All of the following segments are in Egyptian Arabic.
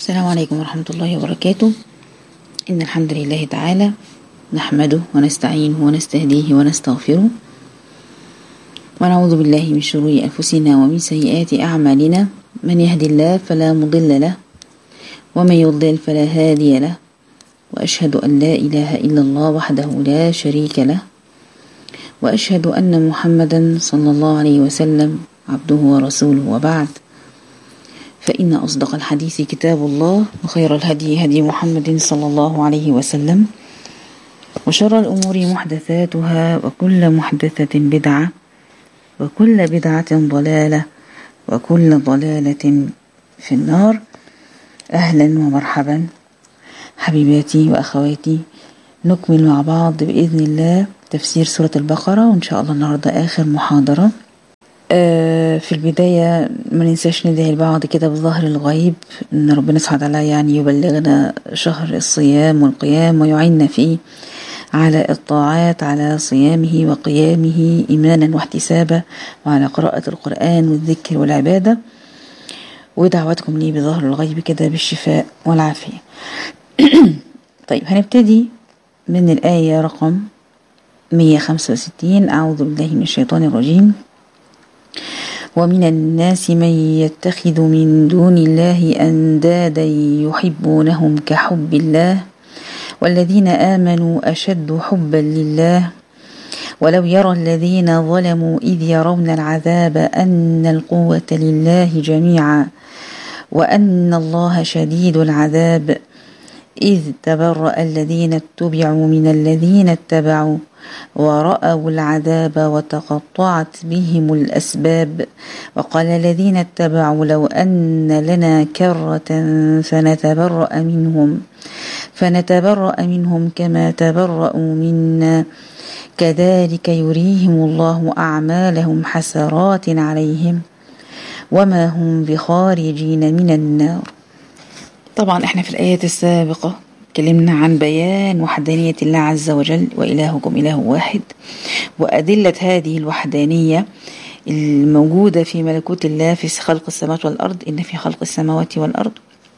السلام عليكم ورحمة الله وبركاته إن الحمد لله تعالى نحمده ونستعينه ونستهديه ونستغفره ونعوذ بالله من شرور أنفسنا ومن سيئات أعمالنا من يهدي الله فلا مضل له ومن يضلل فلا هادي له وأشهد أن لا إله إلا الله وحده لا شريك له وأشهد أن محمدا صلى الله عليه وسلم عبده ورسوله وبعد فإن أصدق الحديث كتاب الله وخير الهدي هدي محمد صلى الله عليه وسلم وشر الأمور محدثاتها وكل محدثة بدعة وكل بدعة ضلالة وكل ضلالة في النار أهلا ومرحبا حبيباتي وأخواتي نكمل مع بعض بإذن الله تفسير سورة البقرة وإن شاء الله النهاردة آخر محاضرة في البداية ما ننساش ندعي البعض كده بظهر الغيب إن ربنا سبحانه وتعالى يعني يبلغنا شهر الصيام والقيام ويعيننا فيه على الطاعات على صيامه وقيامه إيمانا واحتسابا وعلى قراءة القرآن والذكر والعبادة ودعواتكم لي بظهر الغيب كده بالشفاء والعافية طيب هنبتدي من الآية رقم 165 أعوذ بالله من الشيطان الرجيم ومن الناس من يتخذ من دون الله أندادا يحبونهم كحب الله والذين آمنوا أشد حبا لله ولو يرى الذين ظلموا إذ يرون العذاب أن القوة لله جميعا وأن الله شديد العذاب إذ تبرأ الذين اتبعوا من الذين اتبعوا ورأوا العذاب وتقطعت بهم الأسباب وقال الذين اتبعوا لو أن لنا كرة فنتبرأ منهم فنتبرأ منهم كما تبرأوا منا كذلك يريهم الله أعمالهم حسرات عليهم وما هم بخارجين من النار طبعا احنا في الآيات السابقة اتكلمنا عن بيان وحدانية الله عز وجل وإلهكم إله واحد وأدلة هذه الوحدانية الموجودة في ملكوت الله في خلق السماوات والأرض إن في خلق السماوات والأرض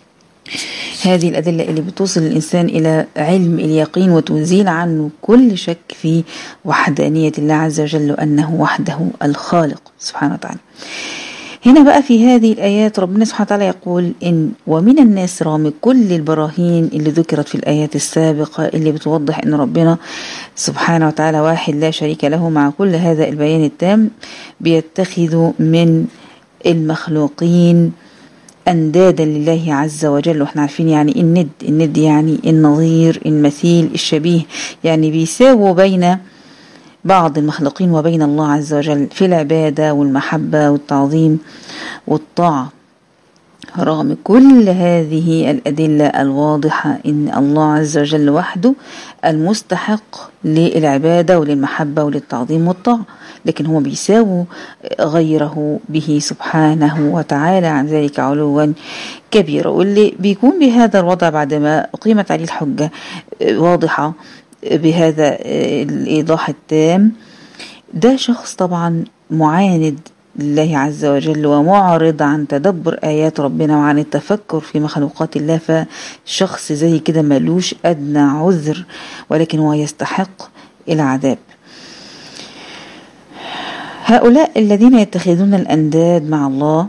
هذه الأدلة اللي بتوصل الإنسان إلى علم اليقين وتزيل عنه كل شك في وحدانية الله عز وجل وأنه وحده الخالق سبحانه وتعالى هنا بقى في هذه الآيات ربنا سبحانه وتعالى يقول إن ومن الناس رغم كل البراهين اللي ذكرت في الآيات السابقة اللي بتوضح إن ربنا سبحانه وتعالى واحد لا شريك له مع كل هذا البيان التام بيتخذ من المخلوقين أندادا لله عز وجل واحنا عارفين يعني الند الند يعني النظير المثيل الشبيه يعني بيساووا بين بعض المخلوقين وبين الله عز وجل في العبادة والمحبة والتعظيم والطاعة رغم كل هذه الأدلة الواضحة إن الله عز وجل وحده المستحق للعبادة وللمحبة وللتعظيم والطاعة لكن هو بيساووا غيره به سبحانه وتعالى عن ذلك علوا كبيرا واللي بيكون بهذا الوضع بعدما أقيمت عليه الحجة واضحة بهذا الإيضاح التام ده شخص طبعا معاند لله عز وجل ومعرض عن تدبر آيات ربنا وعن التفكر في مخلوقات الله فشخص زي كده ملوش أدنى عذر ولكن هو يستحق العذاب هؤلاء الذين يتخذون الأنداد مع الله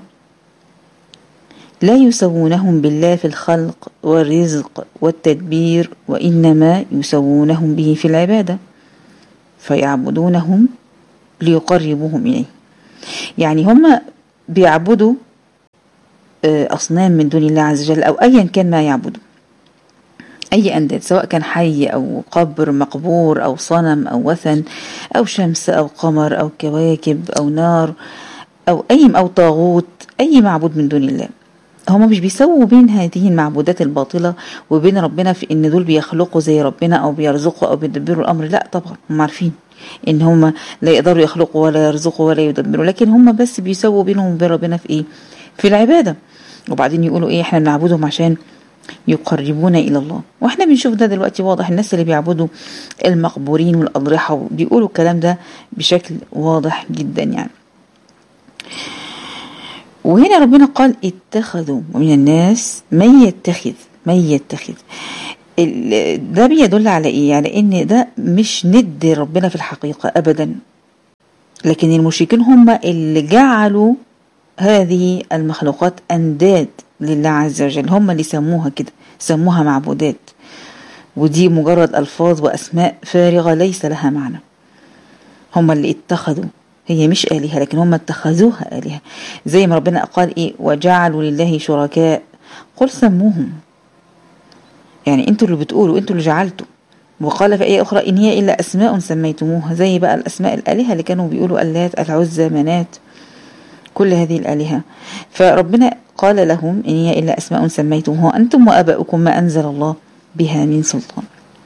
لا يسوونهم بالله في الخلق والرزق والتدبير وإنما يسوونهم به في العبادة فيعبدونهم ليقربوهم إليه يعني هم بيعبدوا أصنام من دون الله عز وجل أو أيا كان ما يعبدوا أي أنداد سواء كان حي أو قبر مقبور أو صنم أو وثن أو شمس أو قمر أو كواكب أو نار أو أي أو طاغوت أي معبود من دون الله هما مش بيسووا بين هذه المعبودات الباطلة وبين ربنا في ان دول بيخلقوا زي ربنا او بيرزقوا او بيدبروا الامر لا طبعا هم عارفين ان هم لا يقدروا يخلقوا ولا يرزقوا ولا يدبروا لكن هم بس بيسووا بينهم وبين ربنا في ايه في العبادة وبعدين يقولوا ايه احنا بنعبدهم عشان يقربونا الى الله واحنا بنشوف ده دلوقتي واضح الناس اللي بيعبدوا المقبورين والاضرحة بيقولوا الكلام ده بشكل واضح جدا يعني وهنا ربنا قال اتخذوا ومن الناس من يتخذ من يتخذ ده بيدل على ايه على ان ده مش ند ربنا في الحقيقة ابدا لكن المشركين هم اللي جعلوا هذه المخلوقات انداد لله عز وجل هم اللي سموها كده سموها معبودات ودي مجرد الفاظ واسماء فارغة ليس لها معنى هم اللي اتخذوا هي مش آلهة لكن هم اتخذوها آلهة زي ما ربنا قال إيه وجعلوا لله شركاء قل سموهم يعني انتوا اللي بتقولوا انتوا اللي جعلتوا وقال في آية أخرى إن هي إلا أسماء سميتموها زي بقى الأسماء الآلهة اللي كانوا بيقولوا اللات العزى منات كل هذه الآلهة فربنا قال لهم إن هي إلا أسماء سميتموها أنتم وآباؤكم ما أنزل الله بها من سلطان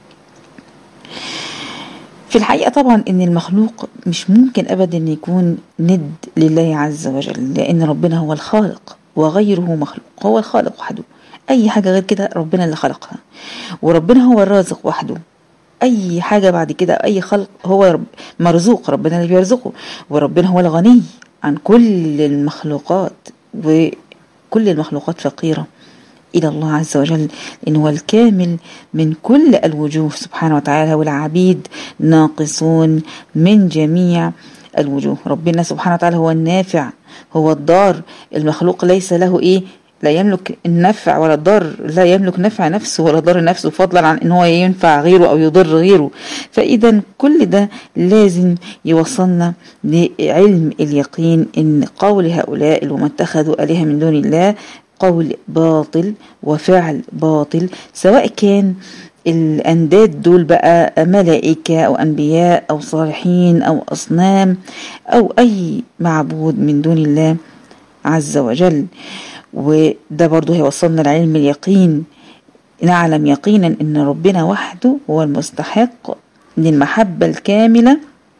في الحقيقة طبعا ان المخلوق مش ممكن ابدا يكون ند لله عز وجل لان ربنا هو الخالق وغيره مخلوق هو الخالق وحده اي حاجة غير كده ربنا اللي خلقها وربنا هو الرازق وحده اي حاجة بعد كده اي خلق هو رب مرزوق ربنا اللي بيرزقه وربنا هو الغني عن كل المخلوقات وكل المخلوقات فقيره إلى الله عز وجل إن هو الكامل من كل الوجوه سبحانه وتعالى والعبيد ناقصون من جميع الوجوه ربنا سبحانه وتعالى هو النافع هو الضار المخلوق ليس له إيه لا يملك النفع ولا الضر لا يملك نفع نفسه ولا ضر نفسه فضلا عن ان هو ينفع غيره او يضر غيره فاذا كل ده لازم يوصلنا لعلم اليقين ان قول هؤلاء وما اتخذوا الهه من دون الله قول باطل وفعل باطل سواء كان الأنداد دول بقى ملائكة أو أنبياء أو صالحين أو أصنام أو أي معبود من دون الله عز وجل وده برضه هيوصلنا لعلم اليقين نعلم يقينا ان ربنا وحده هو المستحق للمحبة الكاملة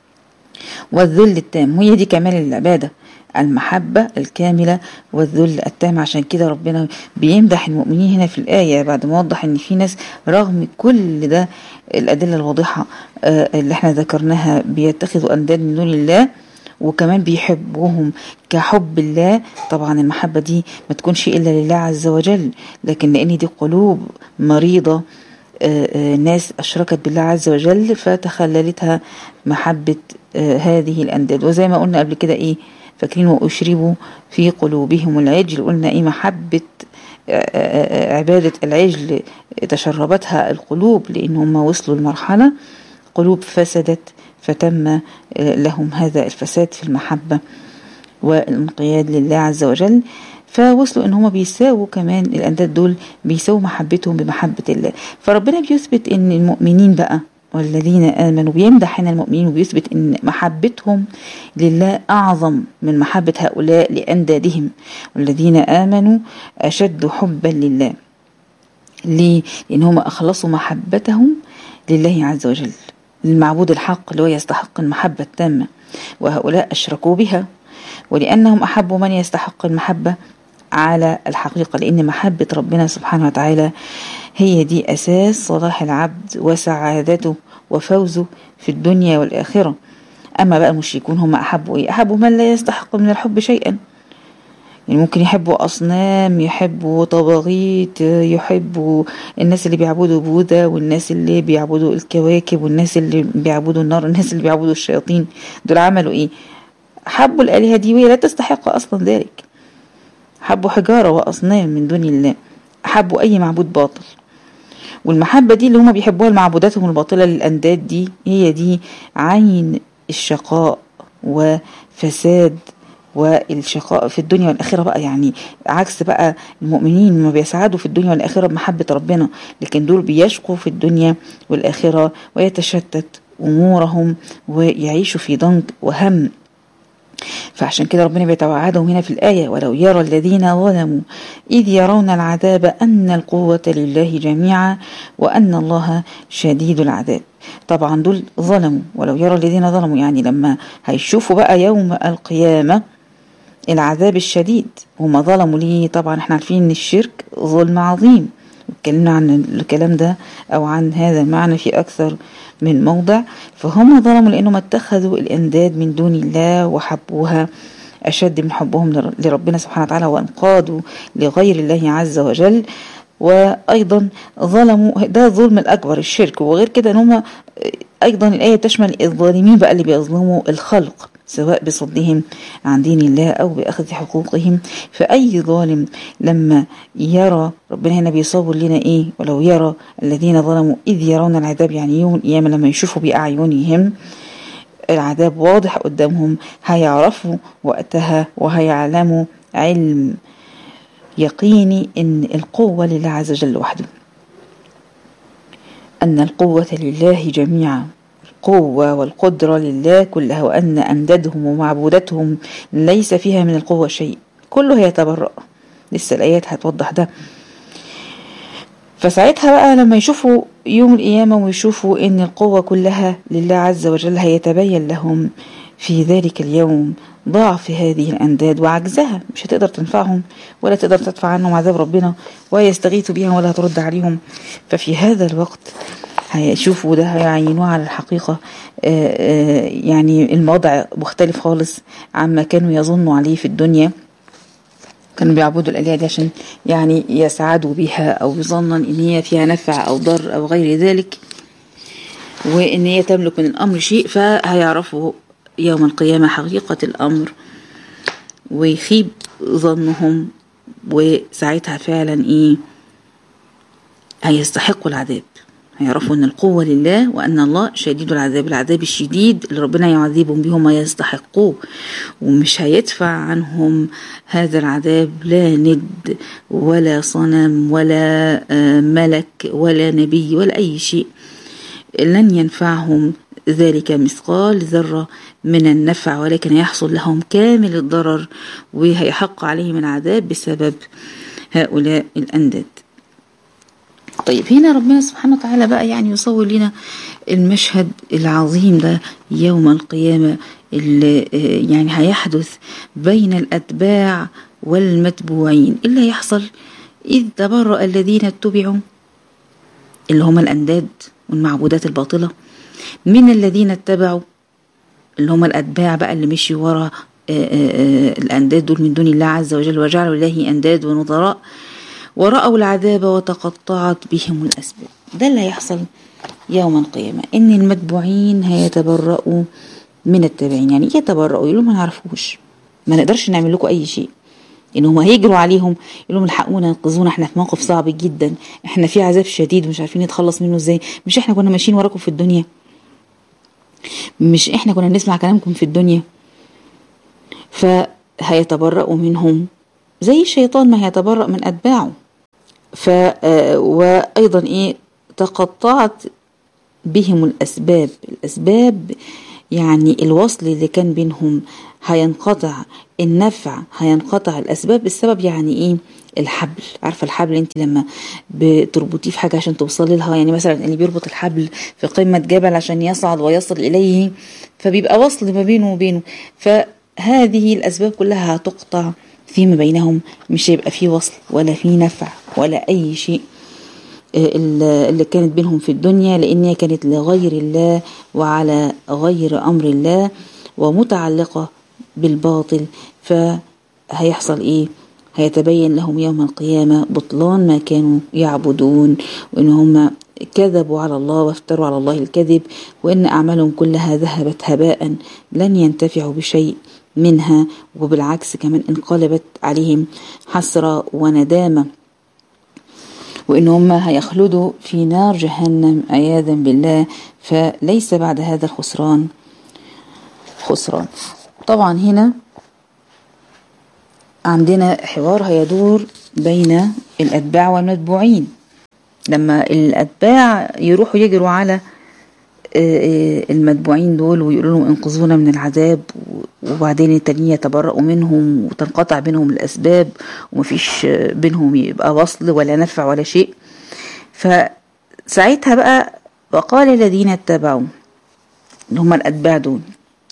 والذل التام وهي دي كمال العبادة المحبة الكاملة والذل التام عشان كده ربنا بيمدح المؤمنين هنا في الآية بعد ما وضح ان في ناس رغم كل ده الأدلة الواضحة اللي احنا ذكرناها بيتخذوا أنداد من دون الله وكمان بيحبوهم كحب الله طبعا المحبة دي ما تكونش إلا لله عز وجل لكن لأن دي قلوب مريضة ناس أشركت بالله عز وجل فتخللتها محبة هذه الأنداد وزي ما قلنا قبل كده إيه فاكرين وأشربوا في قلوبهم العجل قلنا إيه محبة عبادة العجل تشربتها القلوب لأن هم وصلوا لمرحلة قلوب فسدت فتم لهم هذا الفساد في المحبة والانقياد لله عز وجل فوصلوا ان هم بيساووا كمان الانداد دول بيساووا محبتهم بمحبة الله فربنا بيثبت ان المؤمنين بقى والذين آمنوا بيمدح هنا المؤمنين وبيثبت ان محبتهم لله اعظم من محبة هؤلاء لأندادهم والذين آمنوا اشد حبا لله ليه؟ لان هم اخلصوا محبتهم لله عز وجل المعبود الحق اللي هو يستحق المحبة التامة وهؤلاء أشركوا بها ولأنهم أحبوا من يستحق المحبة على الحقيقة لأن محبة ربنا سبحانه وتعالى هي دي أساس صلاح العبد وسعادته وفوزه في الدنيا والآخرة أما بقى المشركون هم أحبوا إيه أحبوا من لا يستحق من الحب شيئا يعني ممكن يحبوا أصنام يحبوا طواغيت يحبوا الناس اللي بيعبدوا بوذا والناس اللي بيعبدوا الكواكب والناس اللي بيعبدوا النار والناس اللي بيعبدوا الشياطين دول عملوا إيه حبوا الآلهة دي وهي لا تستحق أصلا ذلك حبوا حجارة وأصنام من دون الله حبوا أي معبود باطل والمحبة دي اللي هما بيحبوها المعبوداتهم الباطلة للأنداد دي هي دي عين الشقاء وفساد والشقاء في الدنيا والآخرة بقى يعني عكس بقى المؤمنين ما بيسعدوا في الدنيا والآخرة بمحبة ربنا لكن دول بيشقوا في الدنيا والآخرة ويتشتت أمورهم ويعيشوا في ضنك وهم فعشان كده ربنا بيتوعدهم هنا في الآية ولو يرى الذين ظلموا إذ يرون العذاب أن القوة لله جميعا وأن الله شديد العذاب طبعا دول ظلموا ولو يرى الذين ظلموا يعني لما هيشوفوا بقى يوم القيامة العذاب الشديد هم ظلموا ليه طبعا احنا عارفين ان الشرك ظلم عظيم اتكلمنا عن الكلام ده او عن هذا المعنى في اكثر من موضع فهم ظلموا لانهم اتخذوا الانداد من دون الله وحبوها أشد من حبهم لربنا سبحانه وتعالى وانقادوا لغير الله عز وجل وأيضا ظلموا ده الظلم الأكبر الشرك وغير كده إن هم أيضا الآية تشمل الظالمين بقى اللي بيظلموا الخلق سواء بصدهم عن دين الله أو بأخذ حقوقهم فأي ظالم لما يرى ربنا هنا بيصور لنا إيه ولو يرى الذين ظلموا إذ يرون العذاب يعني يوم القيامة لما يشوفوا بأعينهم العذاب واضح قدامهم هيعرفوا وقتها وهيعلموا علم يقيني ان القوة لله عز وجل وحده أن القوة لله جميعا القوة والقدرة لله كلها وأن أندادهم ومعبوداتهم ليس فيها من القوة شيء كله هيتبرأ لسه الآيات هتوضح ده فساعتها بقى لما يشوفوا يوم القيامة ويشوفوا إن القوة كلها لله عز وجل هيتبين لهم في ذلك اليوم ضعف هذه الأنداد وعجزها مش هتقدر تنفعهم ولا تقدر تدفع عنهم عذاب ربنا ولا يستغيثوا بها ولا ترد عليهم ففي هذا الوقت هيشوفوا ده هيعينوه على الحقيقة يعني الوضع مختلف خالص عما كانوا يظنوا عليه في الدنيا كانوا بيعبدوا الآلهة دي عشان يعني يسعدوا بها أو يظنن إن هي فيها نفع أو ضر أو غير ذلك وإن هي تملك من الأمر شيء فهيعرفوا يوم القيامة حقيقة الأمر ويخيب ظنهم وساعتها فعلا إيه هيستحقوا العذاب هيعرفوا ان القوة لله وان الله شديد العذاب العذاب الشديد اللي ربنا يعذبهم به ما يستحقوه ومش هيدفع عنهم هذا العذاب لا ند ولا صنم ولا ملك ولا نبي ولا اي شيء لن ينفعهم ذلك مثقال ذرة من النفع ولكن يحصل لهم كامل الضرر وهيحق عليهم العذاب بسبب هؤلاء الأنداد طيب هنا ربنا سبحانه وتعالى بقى يعني يصور لنا المشهد العظيم ده يوم القيامة اللي يعني هيحدث بين الأتباع والمتبوعين اللي هيحصل إذ تبرأ الذين اتبعوا اللي هم الأنداد والمعبودات الباطلة من الذين اتبعوا اللي هم الأتباع بقى اللي مشي ورا الأنداد دول من دون الله عز وجل وجعلوا الله أنداد ونظراء ورأوا العذاب وتقطعت بهم الأسباب ده اللي هيحصل يوم القيامة إن المتبوعين هيتبرؤوا من التابعين يعني يتبرؤوا يقولوا ما نعرفوش ما نقدرش نعمل لكم أي شيء إن هم هيجروا عليهم يقول لهم الحقونا انقذونا احنا في موقف صعب جدا احنا في عذاب شديد ومش عارفين نتخلص منه ازاي مش احنا كنا ماشيين وراكم في الدنيا مش احنا كنا نسمع كلامكم في الدنيا فهيتبرأوا منهم زي الشيطان ما هيتبرأ من أتباعه ف وأيضا إيه تقطعت بهم الأسباب الأسباب يعني الوصل اللي كان بينهم هينقطع النفع هينقطع الأسباب السبب يعني إيه الحبل عارفه الحبل انت لما بتربطيه في حاجه عشان توصلي لها يعني مثلا اللي بيربط الحبل في قمه جبل عشان يصعد ويصل اليه فبيبقى وصل ما بينه وبينه فهذه الاسباب كلها هتقطع فيما بينهم مش هيبقى فيه وصل ولا فيه نفع ولا اي شيء اللي كانت بينهم في الدنيا لانها كانت لغير الله وعلى غير امر الله ومتعلقه بالباطل فهيحصل ايه هيتبين لهم يوم القيامة بطلان ما كانوا يعبدون وإن هم كذبوا على الله وافتروا على الله الكذب وإن أعمالهم كلها ذهبت هباء لن ينتفعوا بشيء منها وبالعكس كمان انقلبت عليهم حسرة وندامة وإن هم هيخلدوا في نار جهنم عياذا بالله فليس بعد هذا الخسران خسران طبعا هنا عندنا حوار هيدور بين الأتباع والمتبوعين لما الأتباع يروحوا يجروا على المتبوعين دول ويقولوا لهم انقذونا من العذاب وبعدين التانيين يتبرأوا منهم وتنقطع بينهم الأسباب ومفيش بينهم يبقى وصل ولا نفع ولا شيء فساعتها بقى وقال الذين اتبعوا اللي هم الأتباع دول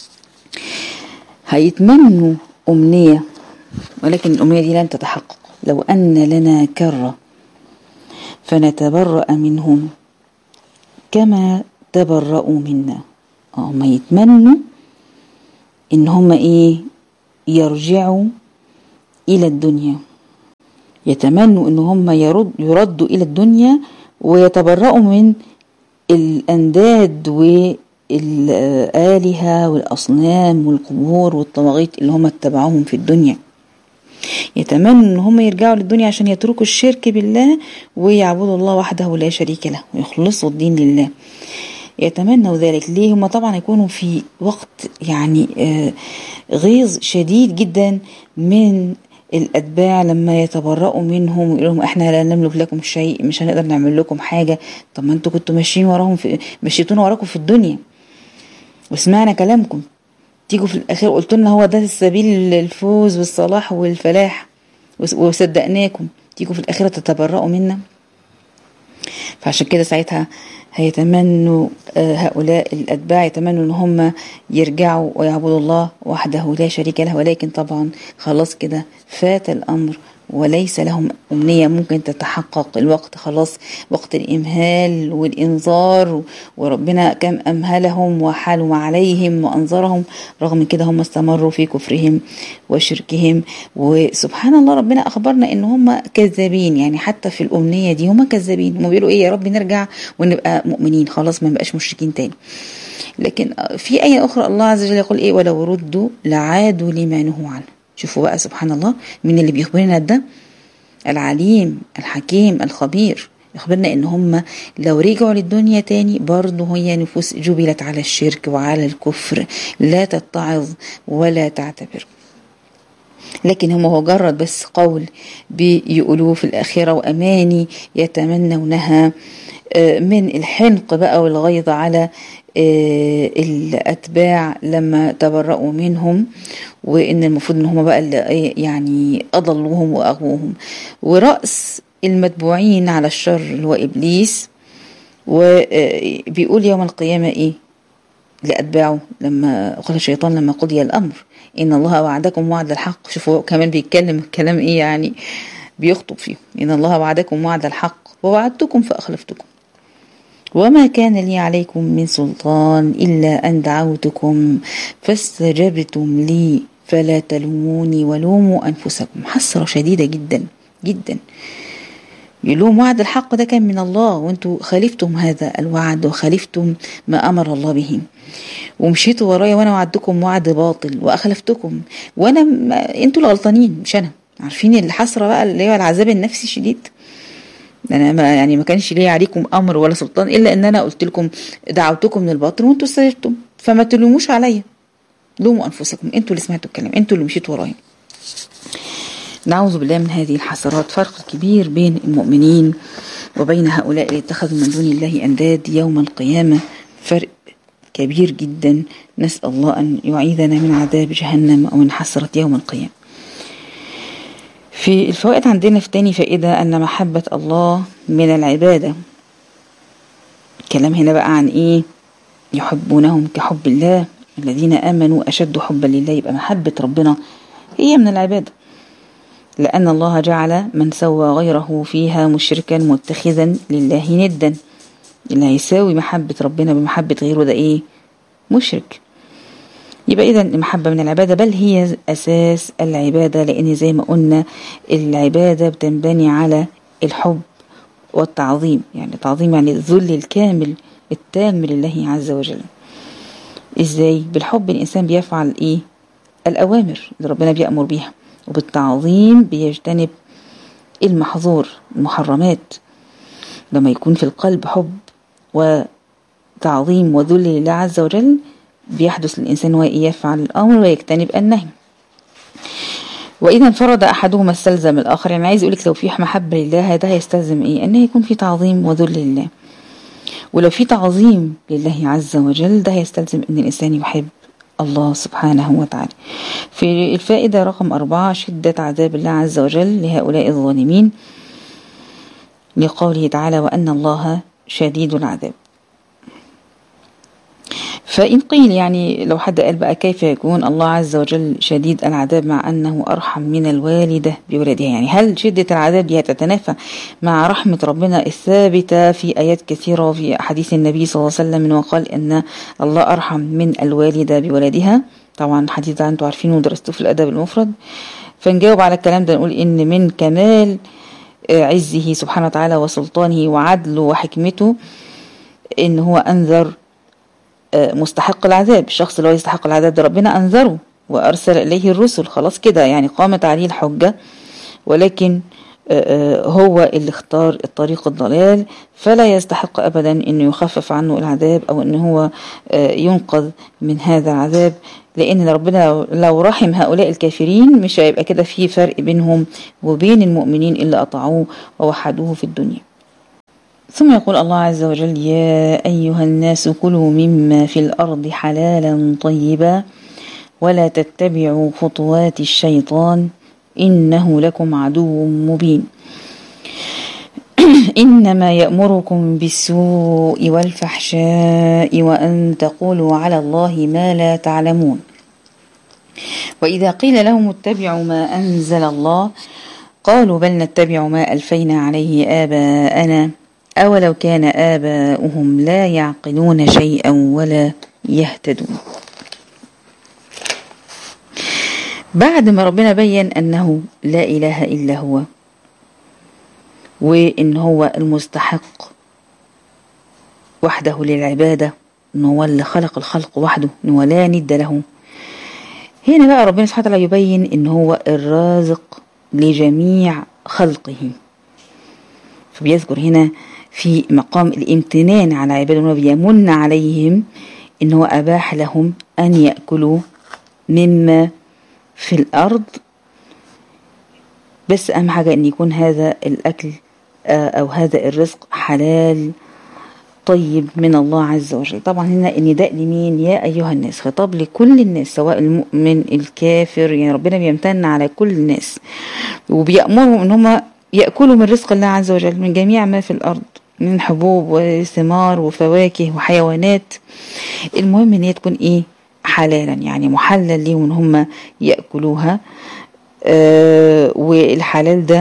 هيتمنوا أمنية ولكن الأمنية دي لن تتحقق لو أن لنا كرة فنتبرأ منهم كما تبرأوا منا هم يتمنوا إن هم إيه يرجعوا إلى الدنيا يتمنوا ان هم يرد يردوا الى الدنيا ويتبرأوا من الانداد والآلهة والأصنام والقبور والطواغيت اللي هم اتبعوهم في الدنيا يتمنوا ان هم يرجعوا للدنيا عشان يتركوا الشرك بالله ويعبدوا الله وحده لا شريك له ويخلصوا الدين لله يتمنوا ذلك ليه هم طبعا يكونوا في وقت يعني غيظ شديد جدا من الأتباع لما يتبرأوا منهم ويقول لهم احنا لا نملك لكم شيء مش هنقدر نعمل لكم حاجة طب ما انتوا كنتوا ماشيين وراهم في مشيتونا وراكم في الدنيا وسمعنا كلامكم تيجوا في الأخير قلت لنا هو ده السبيل للفوز والصلاح والفلاح وصدقناكم تيجوا في الآخرة تتبرأوا منا فعشان كده ساعتها هيتمنوا هؤلاء الأتباع يتمنوا إن هم يرجعوا ويعبدوا الله وحده لا شريك له ولكن طبعا خلاص كده فات الأمر وليس لهم أمنية ممكن تتحقق الوقت خلاص وقت الإمهال والإنذار وربنا كم أمهلهم وحالوا عليهم وأنظرهم رغم كده هم استمروا في كفرهم وشركهم وسبحان الله ربنا أخبرنا إن هم كذابين يعني حتى في الأمنية دي هم كذابين هم بيقولوا إيه يا رب نرجع ونبقى مؤمنين خلاص ما نبقاش مشركين تاني لكن في آية أخرى الله عز وجل يقول إيه ولو ردوا لعادوا لما نهوا عنه شوفوا بقى سبحان الله مين اللي بيخبرنا ده العليم الحكيم الخبير يخبرنا ان هم لو رجعوا للدنيا تاني برضه هي نفوس جبلت على الشرك وعلى الكفر لا تتعظ ولا تعتبر لكن هم مجرد بس قول بيقولوه في الآخرة وأماني يتمنونها من الحنق بقى والغيظ على الأتباع لما تبرأوا منهم وإن المفروض إن هم بقى اللي يعني أضلوهم وأغووهم ورأس المتبوعين على الشر اللي هو إبليس وبيقول يوم القيامة إيه لأتباعه لما قال الشيطان لما قضي الأمر إن الله وعدكم وعد الحق شوفوا كمان بيتكلم كلام إيه يعني بيخطب فيه إن الله وعدكم وعد الحق ووعدتكم فأخلفتكم وما كان لي عليكم من سلطان إلا أن دعوتكم فاستجبتم لي فلا تلوموني ولوموا أنفسكم حسرة شديدة جدا جدا يلوم وعد الحق ده كان من الله وانتوا خالفتم هذا الوعد وخالفتم ما أمر الله به ومشيتوا ورايا وانا وعدتكم وعد باطل واخلفتكم وانا انتوا الغلطانين مش انا عارفين الحسره بقى اللي هو العذاب النفسي الشديد انا ما يعني ما كانش ليا عليكم امر ولا سلطان الا ان انا قلت لكم دعوتكم من الباطل وانتوا استجبتم فما تلوموش عليا لوموا انفسكم انتوا اللي سمعتوا الكلام انتوا اللي مشيتوا ورايا نعوذ بالله من هذه الحسرات فرق كبير بين المؤمنين وبين هؤلاء اللي اتخذوا من دون الله انداد يوم القيامه فرق كبير جدا نسال الله ان يعيذنا من عذاب جهنم ومن حسره يوم القيامه في الفوائد عندنا في تاني فائدة أن محبة الله من العبادة كلام هنا بقى عن إيه يحبونهم كحب الله الذين آمنوا أشد حبا لله يبقى محبة ربنا هي من العبادة لأن الله جعل من سوى غيره فيها مشركا متخذا لله ندا اللي هيساوي محبة ربنا بمحبة غيره ده إيه مشرك يبقى إذا المحبة من العبادة بل هي أساس العبادة لأن زي ما قلنا العبادة بتنبني على الحب والتعظيم يعني تعظيم يعني الذل الكامل التام لله عز وجل إزاي بالحب الإنسان بيفعل إيه الأوامر اللي ربنا بيأمر بيها وبالتعظيم بيجتنب المحظور المحرمات لما يكون في القلب حب وتعظيم وذل لله عز وجل بيحدث للإنسان هو يفعل الأمر ويجتنب النهي وإذا انفرد أحدهما استلزم الآخر يعني عايز يقولك لو في محبة لله ده هيستلزم إيه أن يكون في تعظيم وذل لله ولو في تعظيم لله عز وجل ده هيستلزم أن الإنسان يحب الله سبحانه وتعالى في الفائدة رقم أربعة شدة عذاب الله عز وجل لهؤلاء الظالمين لقوله تعالى وأن الله شديد العذاب فإن قيل يعني لو حد قال بقى كيف يكون الله عز وجل شديد العذاب مع أنه أرحم من الوالدة بولدها يعني هل شدة العذاب دي هتتنافى مع رحمة ربنا الثابتة في آيات كثيرة وفي أحاديث النبي صلى الله عليه وسلم وقال أن الله أرحم من الوالدة بولدها طبعا الحديث ده انتوا عارفينه ودرستوه في الأدب المفرد فنجاوب على الكلام ده نقول إن من كمال عزه سبحانه وتعالى وسلطانه وعدله وحكمته إن هو أنذر مستحق العذاب الشخص اللي هو يستحق العذاب ده ربنا أنذره وأرسل إليه الرسل خلاص كده يعني قامت عليه الحجة ولكن هو اللي اختار الطريق الضلال فلا يستحق أبدا أنه يخفف عنه العذاب أو أنه هو ينقذ من هذا العذاب لأن ربنا لو رحم هؤلاء الكافرين مش هيبقى كده في فرق بينهم وبين المؤمنين اللي أطاعوه ووحدوه في الدنيا ثم يقول الله عز وجل يا أيها الناس كلوا مما في الأرض حلالا طيبا ولا تتبعوا خطوات الشيطان إنه لكم عدو مبين إنما يأمركم بالسوء والفحشاء وأن تقولوا على الله ما لا تعلمون وإذا قيل لهم اتبعوا ما أنزل الله قالوا بل نتبع ما ألفينا عليه آباءنا أولو كان آباؤهم لا يعقلون شيئا ولا يهتدون بعد ما ربنا بين أنه لا إله إلا هو وإن هو المستحق وحده للعبادة إن هو اللي خلق الخلق وحده إن هو لا ند له هنا بقى ربنا سبحانه وتعالى يبين إن هو الرازق لجميع خلقه فبيذكر هنا في مقام الامتنان على عباده انه بيمن عليهم ان هو اباح لهم ان ياكلوا مما في الارض بس اهم حاجه ان يكون هذا الاكل او هذا الرزق حلال طيب من الله عز وجل طبعا هنا النداء لمين يا ايها الناس خطاب لكل الناس سواء المؤمن الكافر يعني ربنا بيمتن على كل الناس وبيأمرهم ان هم يأكلوا من رزق الله عز وجل من جميع ما في الأرض من حبوب وثمار وفواكه وحيوانات المهم ان هي تكون ايه حلالا يعني محلل ليهم ان هم يأكلوها آه والحلال ده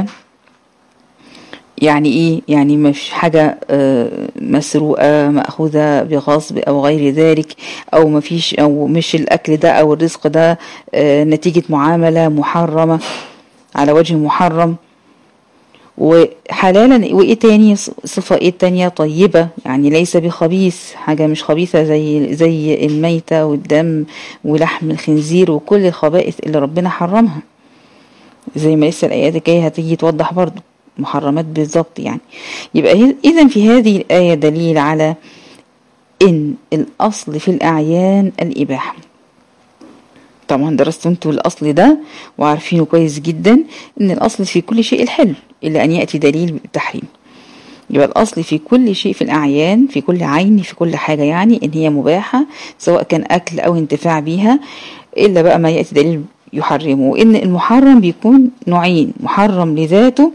يعني ايه يعني مش حاجة آه مسروقة مأخوذة بغصب او غير ذلك او مفيش او مش الاكل ده او الرزق ده آه نتيجة معاملة محرمة على وجه محرم وحلالا وايه تاني صفة ايه تانية طيبة يعني ليس بخبيث حاجة مش خبيثة زي زي الميتة والدم ولحم الخنزير وكل الخبائث اللي ربنا حرمها زي ما لسه الايات الجاية هتيجي توضح برضو محرمات بالظبط يعني يبقى اذا في هذه الآية دليل على ان الاصل في الاعيان الاباحة طبعا درستوا انتوا الاصل ده وعارفينه كويس جدا ان الاصل في كل شيء الحل الا ان ياتي دليل بالتحريم يبقى الاصل في كل شيء في الاعيان في كل عين في كل حاجه يعني ان هي مباحه سواء كان اكل او انتفاع بيها الا بقى ما ياتي دليل يحرمه وان المحرم بيكون نوعين محرم لذاته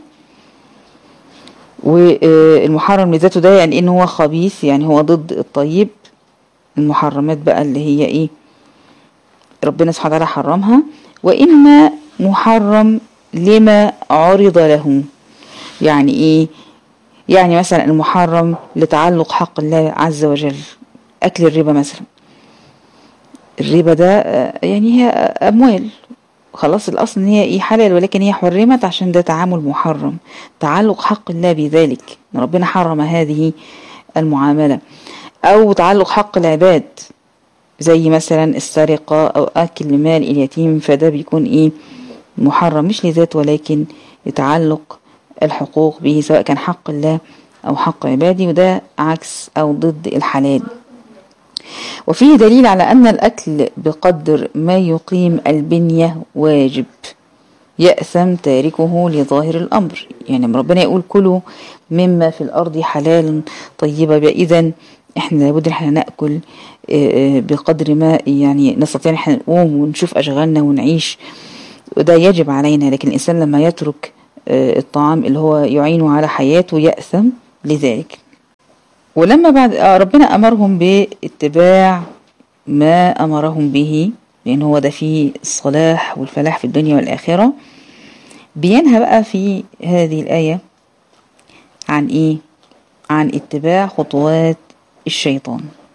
والمحرم لذاته ده يعني ان هو خبيث يعني هو ضد الطيب المحرمات بقى اللي هي ايه ربنا سبحانه وتعالى حرمها وإما محرم لما عرض له يعني إيه يعني مثلا المحرم لتعلق حق الله عز وجل أكل الربا مثلا الربا ده يعني هي أموال خلاص الأصل إن هي إيه حلال ولكن هي حرمت عشان ده تعامل محرم تعلق حق الله بذلك ربنا حرم هذه المعاملة أو تعلق حق العباد زي مثلا السرقة أو أكل مال اليتيم فده بيكون إيه محرم مش لذات ولكن يتعلق الحقوق به سواء كان حق الله أو حق عبادي وده عكس أو ضد الحلال وفيه دليل على أن الأكل بقدر ما يقيم البنية واجب يأثم تاركه لظاهر الأمر يعني ربنا يقول كلوا مما في الأرض حلال طيبة إذا احنا لابد احنا ناكل بقدر ما يعني نستطيع احنا نقوم ونشوف اشغالنا ونعيش وده يجب علينا لكن الانسان لما يترك الطعام اللي هو يعينه على حياته يأثم لذلك ولما بعد ربنا امرهم باتباع ما امرهم به لان هو ده فيه الصلاح والفلاح في الدنيا والاخره بينهى بقى في هذه الايه عن ايه عن اتباع خطوات الشيطان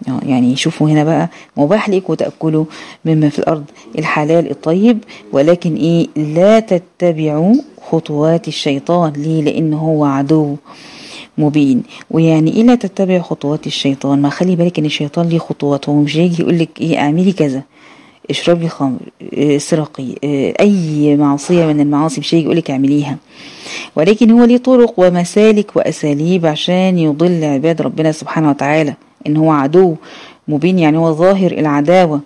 يعني شوفوا هنا بقى مباح لكم تأكلوا مما في الأرض الحلال الطيب ولكن إيه لا تتبعوا خطوات الشيطان ليه لأنه هو عدو مبين ويعني ايه لا تتبع خطوات الشيطان ما خلي بالك ان الشيطان ليه خطوات هو مش هيجي يقول لك ايه اعملي كذا اشربي خمر اسرقي اي معصيه من المعاصي مش هيجي يقول لك اعمليها ولكن هو ليه طرق ومسالك واساليب عشان يضل عباد ربنا سبحانه وتعالى ان هو عدو مبين يعني هو ظاهر العداوه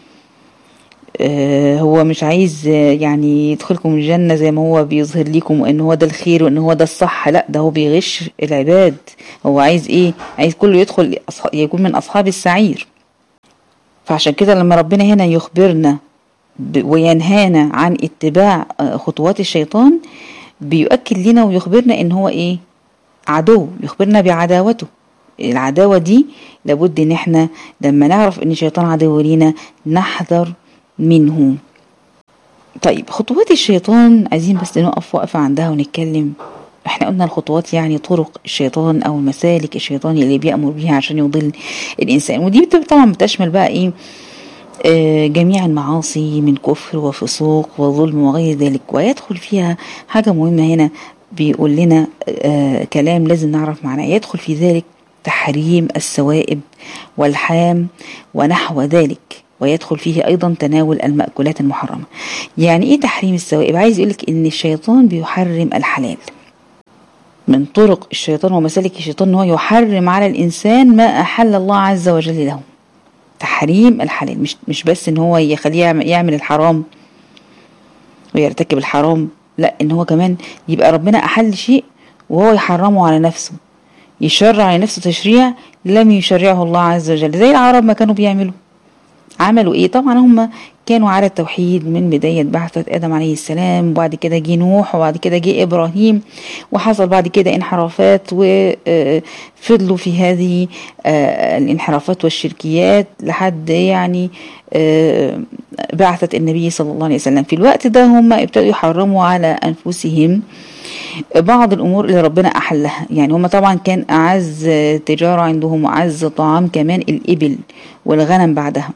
هو مش عايز يعني يدخلكم الجنة زي ما هو بيظهر لكم ان هو ده الخير وان هو ده الصح لا ده هو بيغش العباد هو عايز ايه عايز كله يدخل يكون من اصحاب السعير فعشان كده لما ربنا هنا يخبرنا وينهانا عن اتباع خطوات الشيطان بيؤكد لنا ويخبرنا ان هو ايه عدو يخبرنا بعداوته العداوة دي لابد ان احنا لما نعرف ان الشيطان عدو لينا نحذر منه طيب خطوات الشيطان عايزين بس نقف وقفة عندها ونتكلم احنا قلنا الخطوات يعني طرق الشيطان او مسالك الشيطان اللي بيأمر بيها عشان يضل الانسان ودي طبعا بتشمل بقى ايه آه جميع المعاصي من كفر وفسوق وظلم وغير ذلك ويدخل فيها حاجة مهمة هنا بيقول لنا آه كلام لازم نعرف معناه يدخل في ذلك تحريم السوائب والحام ونحو ذلك ويدخل فيه أيضا تناول المأكولات المحرمة يعني إيه تحريم السوائب عايز يقولك إن الشيطان بيحرم الحلال من طرق الشيطان ومسالك الشيطان هو يحرم على الإنسان ما أحل الله عز وجل له تحريم الحلال مش مش بس إن هو يخليه يعمل الحرام ويرتكب الحرام لا إن هو كمان يبقى ربنا أحل شيء وهو يحرمه على نفسه يشرع على نفسه تشريع لم يشرعه الله عز وجل زي العرب ما كانوا بيعملوا عملوا ايه طبعا هم كانوا على التوحيد من بداية بعثة آدم عليه السلام وبعد كده جه نوح وبعد كده جه إبراهيم وحصل بعد كده انحرافات وفضلوا في هذه الانحرافات والشركيات لحد يعني بعثة النبي صلى الله عليه وسلم في الوقت ده هم ابتدوا يحرموا على أنفسهم بعض الأمور اللي ربنا أحلها يعني هم طبعا كان أعز تجارة عندهم وأعز طعام كمان الإبل والغنم بعدها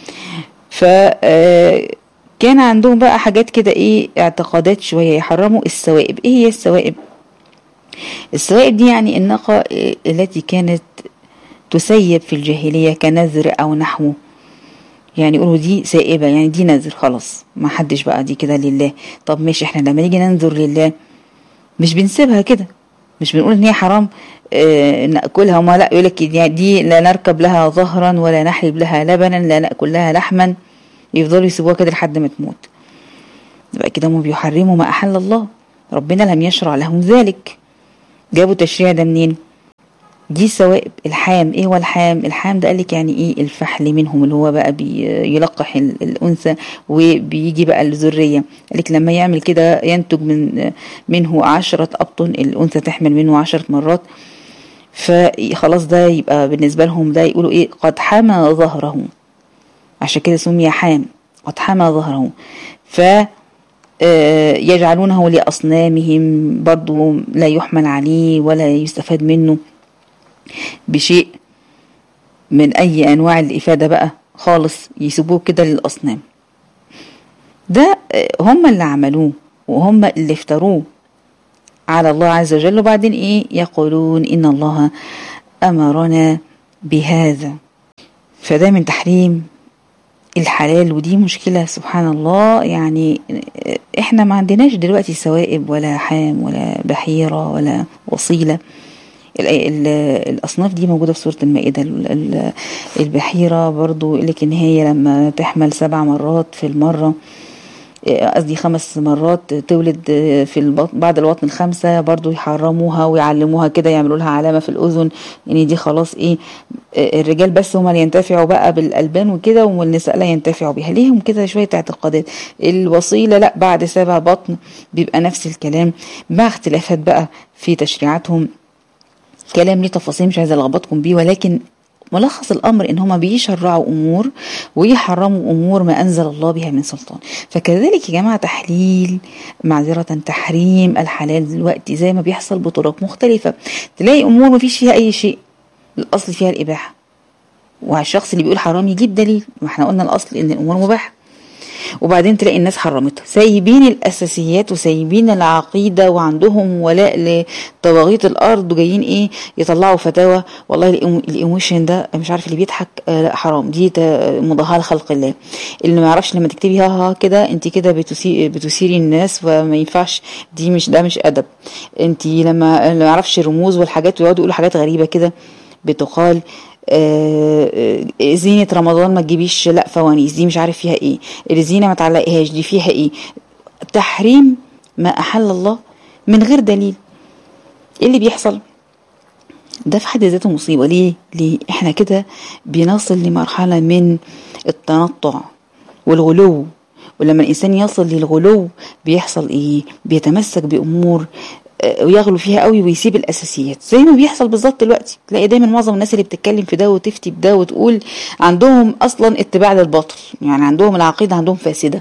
فكان عندهم بقى حاجات كده ايه اعتقادات شوية يحرموا السوائب ايه هي السوائب السوائب دي يعني الناقة التي كانت تسيب في الجاهلية كنذر او نحوه يعني يقولوا دي سائبة يعني دي نذر خلاص ما حدش بقى دي كده لله طب ماشي احنا لما نيجي ننذر لله مش بنسيبها كده مش بنقول ان هي حرام اه ناكلها وما لا يقول لك دي لا نركب لها ظهرا ولا نحلب لها لبنا لا ناكل لها لحما يفضلوا يسيبوها كده لحد ما تموت يبقى كده هم بيحرموا ما احل الله ربنا لم يشرع لهم ذلك جابوا التشريع ده منين دي سوائب الحام ايه هو الحام الحام ده قالك يعني ايه الفحل منهم اللي هو بقى بيلقح الانثى وبيجي بقى الذريه قالك لما يعمل كده ينتج من منه عشرة ابطن الانثى تحمل منه عشرة مرات فخلاص ده يبقى بالنسبه لهم ده يقولوا ايه قد حمى ظهره عشان كده سمي حام قد حمى ظهره ف يجعلونه لأصنامهم برضو لا يحمل عليه ولا يستفاد منه بشيء من أي أنواع الإفادة بقى خالص يسيبوه كده للأصنام ده هم اللي عملوه وهم اللي افتروه على الله عز وجل وبعدين ايه يقولون ان الله امرنا بهذا فده من تحريم الحلال ودي مشكلة سبحان الله يعني احنا ما عندناش دلوقتي سوائب ولا حام ولا بحيرة ولا وصيلة ال ال الأصناف دي موجودة في سورة المائدة البحيرة برضو لك إن هي لما تحمل سبع مرات في المرة قصدي خمس مرات تولد في البطن بعد الوطن الخمسة برضو يحرموها ويعلموها كده يعملوا لها علامة في الأذن إن يعني دي خلاص إيه الرجال بس هما اللي ينتفعوا بقى بالألبان وكده والنساء لا ينتفعوا بيها ليهم كده شوية اعتقادات الوصيلة لا بعد سبع بطن بيبقى نفس الكلام مع اختلافات بقى في تشريعاتهم كلام ليه تفاصيل مش عايزة ألخبطكم بيه ولكن ملخص الامر ان هما بيشرعوا امور ويحرموا امور ما انزل الله بها من سلطان فكذلك يا جماعه تحليل معذره تحريم الحلال دلوقتي زي ما بيحصل بطرق مختلفه تلاقي امور ما فيش فيها اي شيء الاصل فيها الاباحه والشخص اللي بيقول حرام يجيب دليل ما احنا قلنا الاصل ان الامور مباحه وبعدين تلاقي الناس حرمتها سايبين الاساسيات وسايبين العقيده وعندهم ولاء لطواغيت الارض وجايين ايه يطلعوا فتاوى والله الايموشن ده مش عارف اللي بيضحك آه لا حرام دي مضاهاه لخلق الله اللي ما يعرفش لما تكتبي ها ها كده انت كده بتثيري بتثيري الناس فما ينفعش دي مش ده مش ادب انت لما ما يعرفش الرموز والحاجات ويقعدوا يقولوا حاجات غريبه كده بتقال آه زينة رمضان ما تجيبيش لا فوانيس دي مش عارف فيها ايه الزينة ما تعلقيهاش دي فيها ايه تحريم ما احل الله من غير دليل ايه اللي بيحصل ده في حد ذاته مصيبة ليه ليه احنا كده بنصل لمرحلة من التنطع والغلو ولما الانسان يصل للغلو بيحصل ايه بيتمسك بامور ويغلو فيها قوي ويسيب الاساسيات زي ما بيحصل بالظبط دلوقتي تلاقي دايما معظم الناس اللي بتتكلم في ده وتفتي بده وتقول عندهم اصلا اتباع للباطل يعني عندهم العقيده عندهم فاسده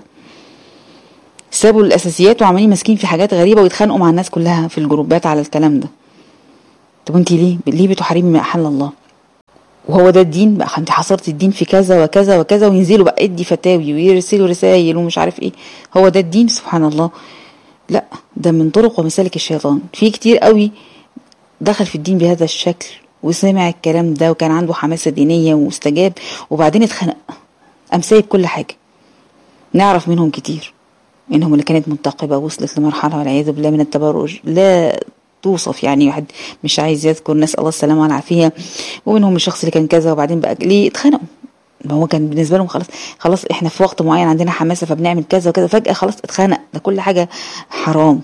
سابوا الاساسيات وعمالين ماسكين في حاجات غريبه ويتخانقوا مع الناس كلها في الجروبات على الكلام ده طب انت ليه ليه بتحرمي ما احل الله وهو ده الدين بقى انت حصرت الدين في كذا وكذا وكذا وينزلوا بقى ادي فتاوي ويرسلوا رسائل ومش عارف ايه هو ده الدين سبحان الله لا ده من طرق ومسالك الشيطان في كتير قوي دخل في الدين بهذا الشكل وسمع الكلام ده وكان عنده حماسة دينية واستجاب وبعدين اتخنق قام سايب كل حاجة نعرف منهم كتير منهم اللي كانت منتقبة وصلت لمرحلة والعياذ بالله من التبرج لا توصف يعني واحد مش عايز يذكر نسأل الله السلامة والعافية ومنهم الشخص اللي كان كذا وبعدين بقى ليه اتخنقوا ما هو كان بالنسبه لهم خلاص خلاص احنا في وقت معين عندنا حماسه فبنعمل كذا وكذا فجاه خلاص اتخنق ده كل حاجه حرام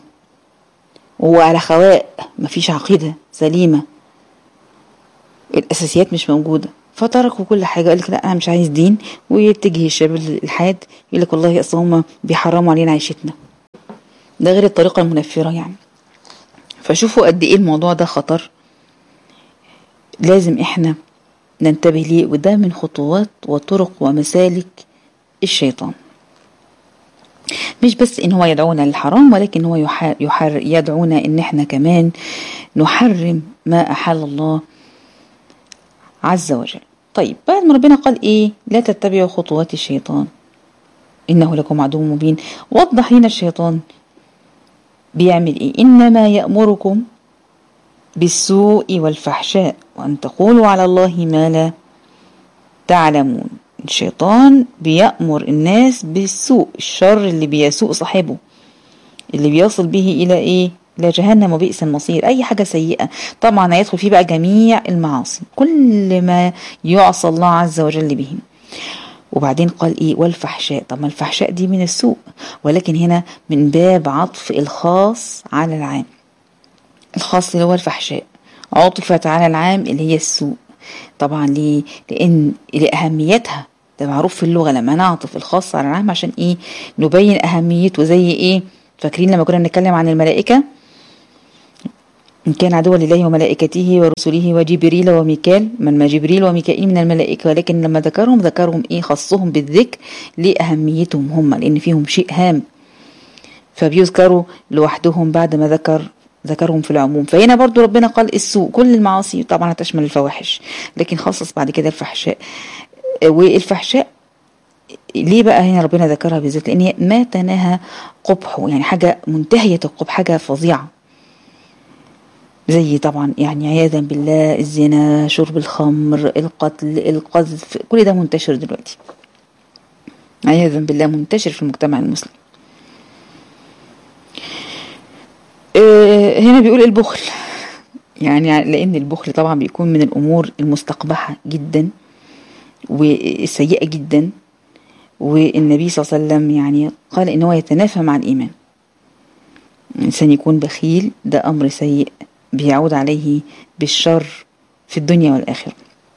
وعلى خواء مفيش عقيده سليمه الاساسيات مش موجوده فتركوا كل حاجه قال لك لا انا مش عايز دين ويتجه الشباب للالحاد يقول لك والله اصل هم بيحرموا علينا عيشتنا ده غير الطريقه المنفره يعني فشوفوا قد ايه الموضوع ده خطر لازم احنا ننتبه ليه وده من خطوات وطرق ومسالك الشيطان مش بس ان هو يدعونا للحرام ولكن هو يحر يحر يدعونا ان احنا كمان نحرم ما احل الله عز وجل طيب بعد ما ربنا قال ايه لا تتبعوا خطوات الشيطان انه لكم عدو مبين وضح لنا الشيطان بيعمل ايه انما يامركم بالسوء والفحشاء وأن تقولوا على الله ما لا تعلمون الشيطان بيأمر الناس بالسوء الشر اللي بيسوء صاحبه اللي بيصل به إلى إيه إلى جهنم وبئس المصير أي حاجة سيئة طبعا هيدخل فيه بقى جميع المعاصي كل ما يعصى الله عز وجل به وبعدين قال ايه والفحشاء طب ما الفحشاء دي من السوء ولكن هنا من باب عطف الخاص على العام الخاص اللي هو الفحشاء عطفت على العام اللي هي السوء طبعا ليه لان لاهميتها ده معروف في اللغه لما نعطف الخاص على العام عشان ايه نبين اهميته زي ايه فاكرين لما كنا بنتكلم عن الملائكه إن كان عدوا لله وملائكته ورسله وجبريل وميكال من ما جبريل وميكائيل من الملائكة ولكن لما ذكرهم ذكرهم إيه خصهم بالذكر لأهميتهم هم لأن فيهم شيء هام فبيذكروا لوحدهم بعد ما ذكر ذكرهم في العموم فهنا برضو ربنا قال السوء كل المعاصي طبعا هتشمل الفواحش لكن خصص بعد كده الفحشاء والفحشاء ليه بقى هنا ربنا ذكرها بالذات لان هي ما تناهى قبحه يعني حاجه منتهيه القبح حاجه فظيعه زي طبعا يعني عياذا بالله الزنا شرب الخمر القتل القذف كل ده منتشر دلوقتي عياذا بالله منتشر في المجتمع المسلم هنا بيقول البخل يعني لان البخل طبعا بيكون من الامور المستقبحه جدا وسيئه جدا والنبي صلى الله عليه وسلم يعني قال ان هو يتنافى مع الايمان الانسان يكون بخيل ده امر سيء بيعود عليه بالشر في الدنيا والاخره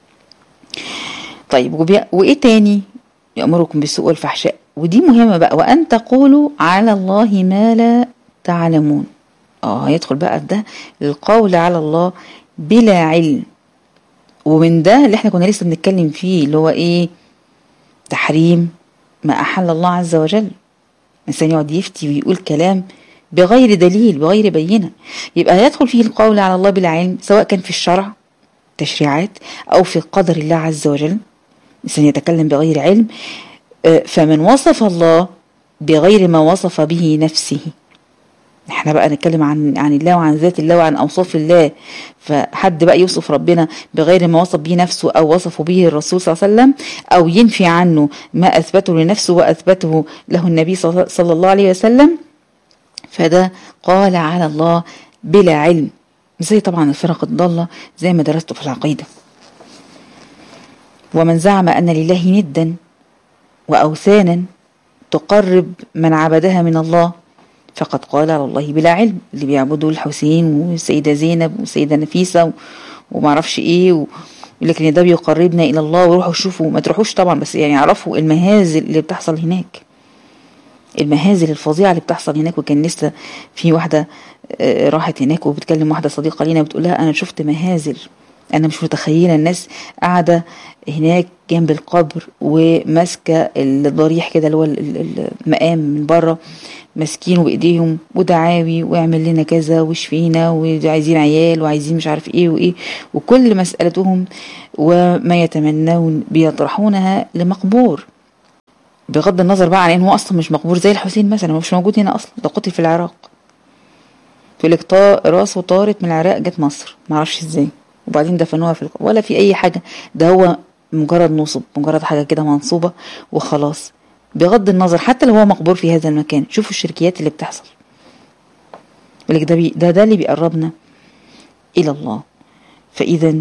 طيب وبي... وايه تاني يامركم بالسوء والفحشاء ودي مهمه بقى وان تقولوا على الله ما لا تعلمون اه هيدخل بقى في ده القول على الله بلا علم ومن ده اللي احنا كنا لسه بنتكلم فيه اللي هو ايه تحريم ما احل الله عز وجل الانسان يقعد يفتي ويقول كلام بغير دليل بغير بينه يبقى هيدخل فيه القول على الله بلا علم سواء كان في الشرع تشريعات او في قدر الله عز وجل إنسان يتكلم بغير علم فمن وصف الله بغير ما وصف به نفسه احنا بقى نتكلم عن عن الله وعن ذات الله وعن اوصاف الله فحد بقى يوصف ربنا بغير ما وصف به نفسه او وصفه به الرسول صلى الله عليه وسلم او ينفي عنه ما اثبته لنفسه واثبته له النبي صلى الله عليه وسلم فده قال على الله بلا علم زي طبعا الفرق الضالة زي ما درسته في العقيدة ومن زعم أن لله ندا وأوثانا تقرب من عبدها من الله فقد قال على الله بلا علم اللي بيعبدوا الحسين والسيدة زينب والسيدة نفيسة ومعرفش ايه و... لكن ده بيقربنا الى الله وروحوا شوفوا ما تروحوش طبعا بس يعني اعرفوا المهازل اللي بتحصل هناك المهازل الفظيعة اللي بتحصل هناك وكان لسه في واحدة راحت هناك وبتكلم واحدة صديقة لينا بتقول لها أنا شفت مهازل أنا مش متخيلة الناس قاعدة هناك جنب القبر وماسكة الضريح كده اللي هو المقام من بره ماسكينه بايديهم ودعاوي واعمل لنا كذا واشفينا وعايزين عيال وعايزين مش عارف ايه وايه وكل مسألتهم وما يتمنون بيطرحونها لمقبور بغض النظر بقى عن ان هو اصلا مش مقبور زي الحسين مثلا هو مش موجود هنا اصلا ده قتل في العراق يقول لك راسه طارت من العراق جت مصر معرفش ازاي وبعدين دفنوها في القبر ولا في اي حاجه ده هو مجرد نصب مجرد حاجه كده منصوبه وخلاص بغض النظر حتى لو هو مقبور في هذا المكان شوفوا الشركيات اللي بتحصل يقول ده, بي ده ده اللي بيقربنا الى الله فاذا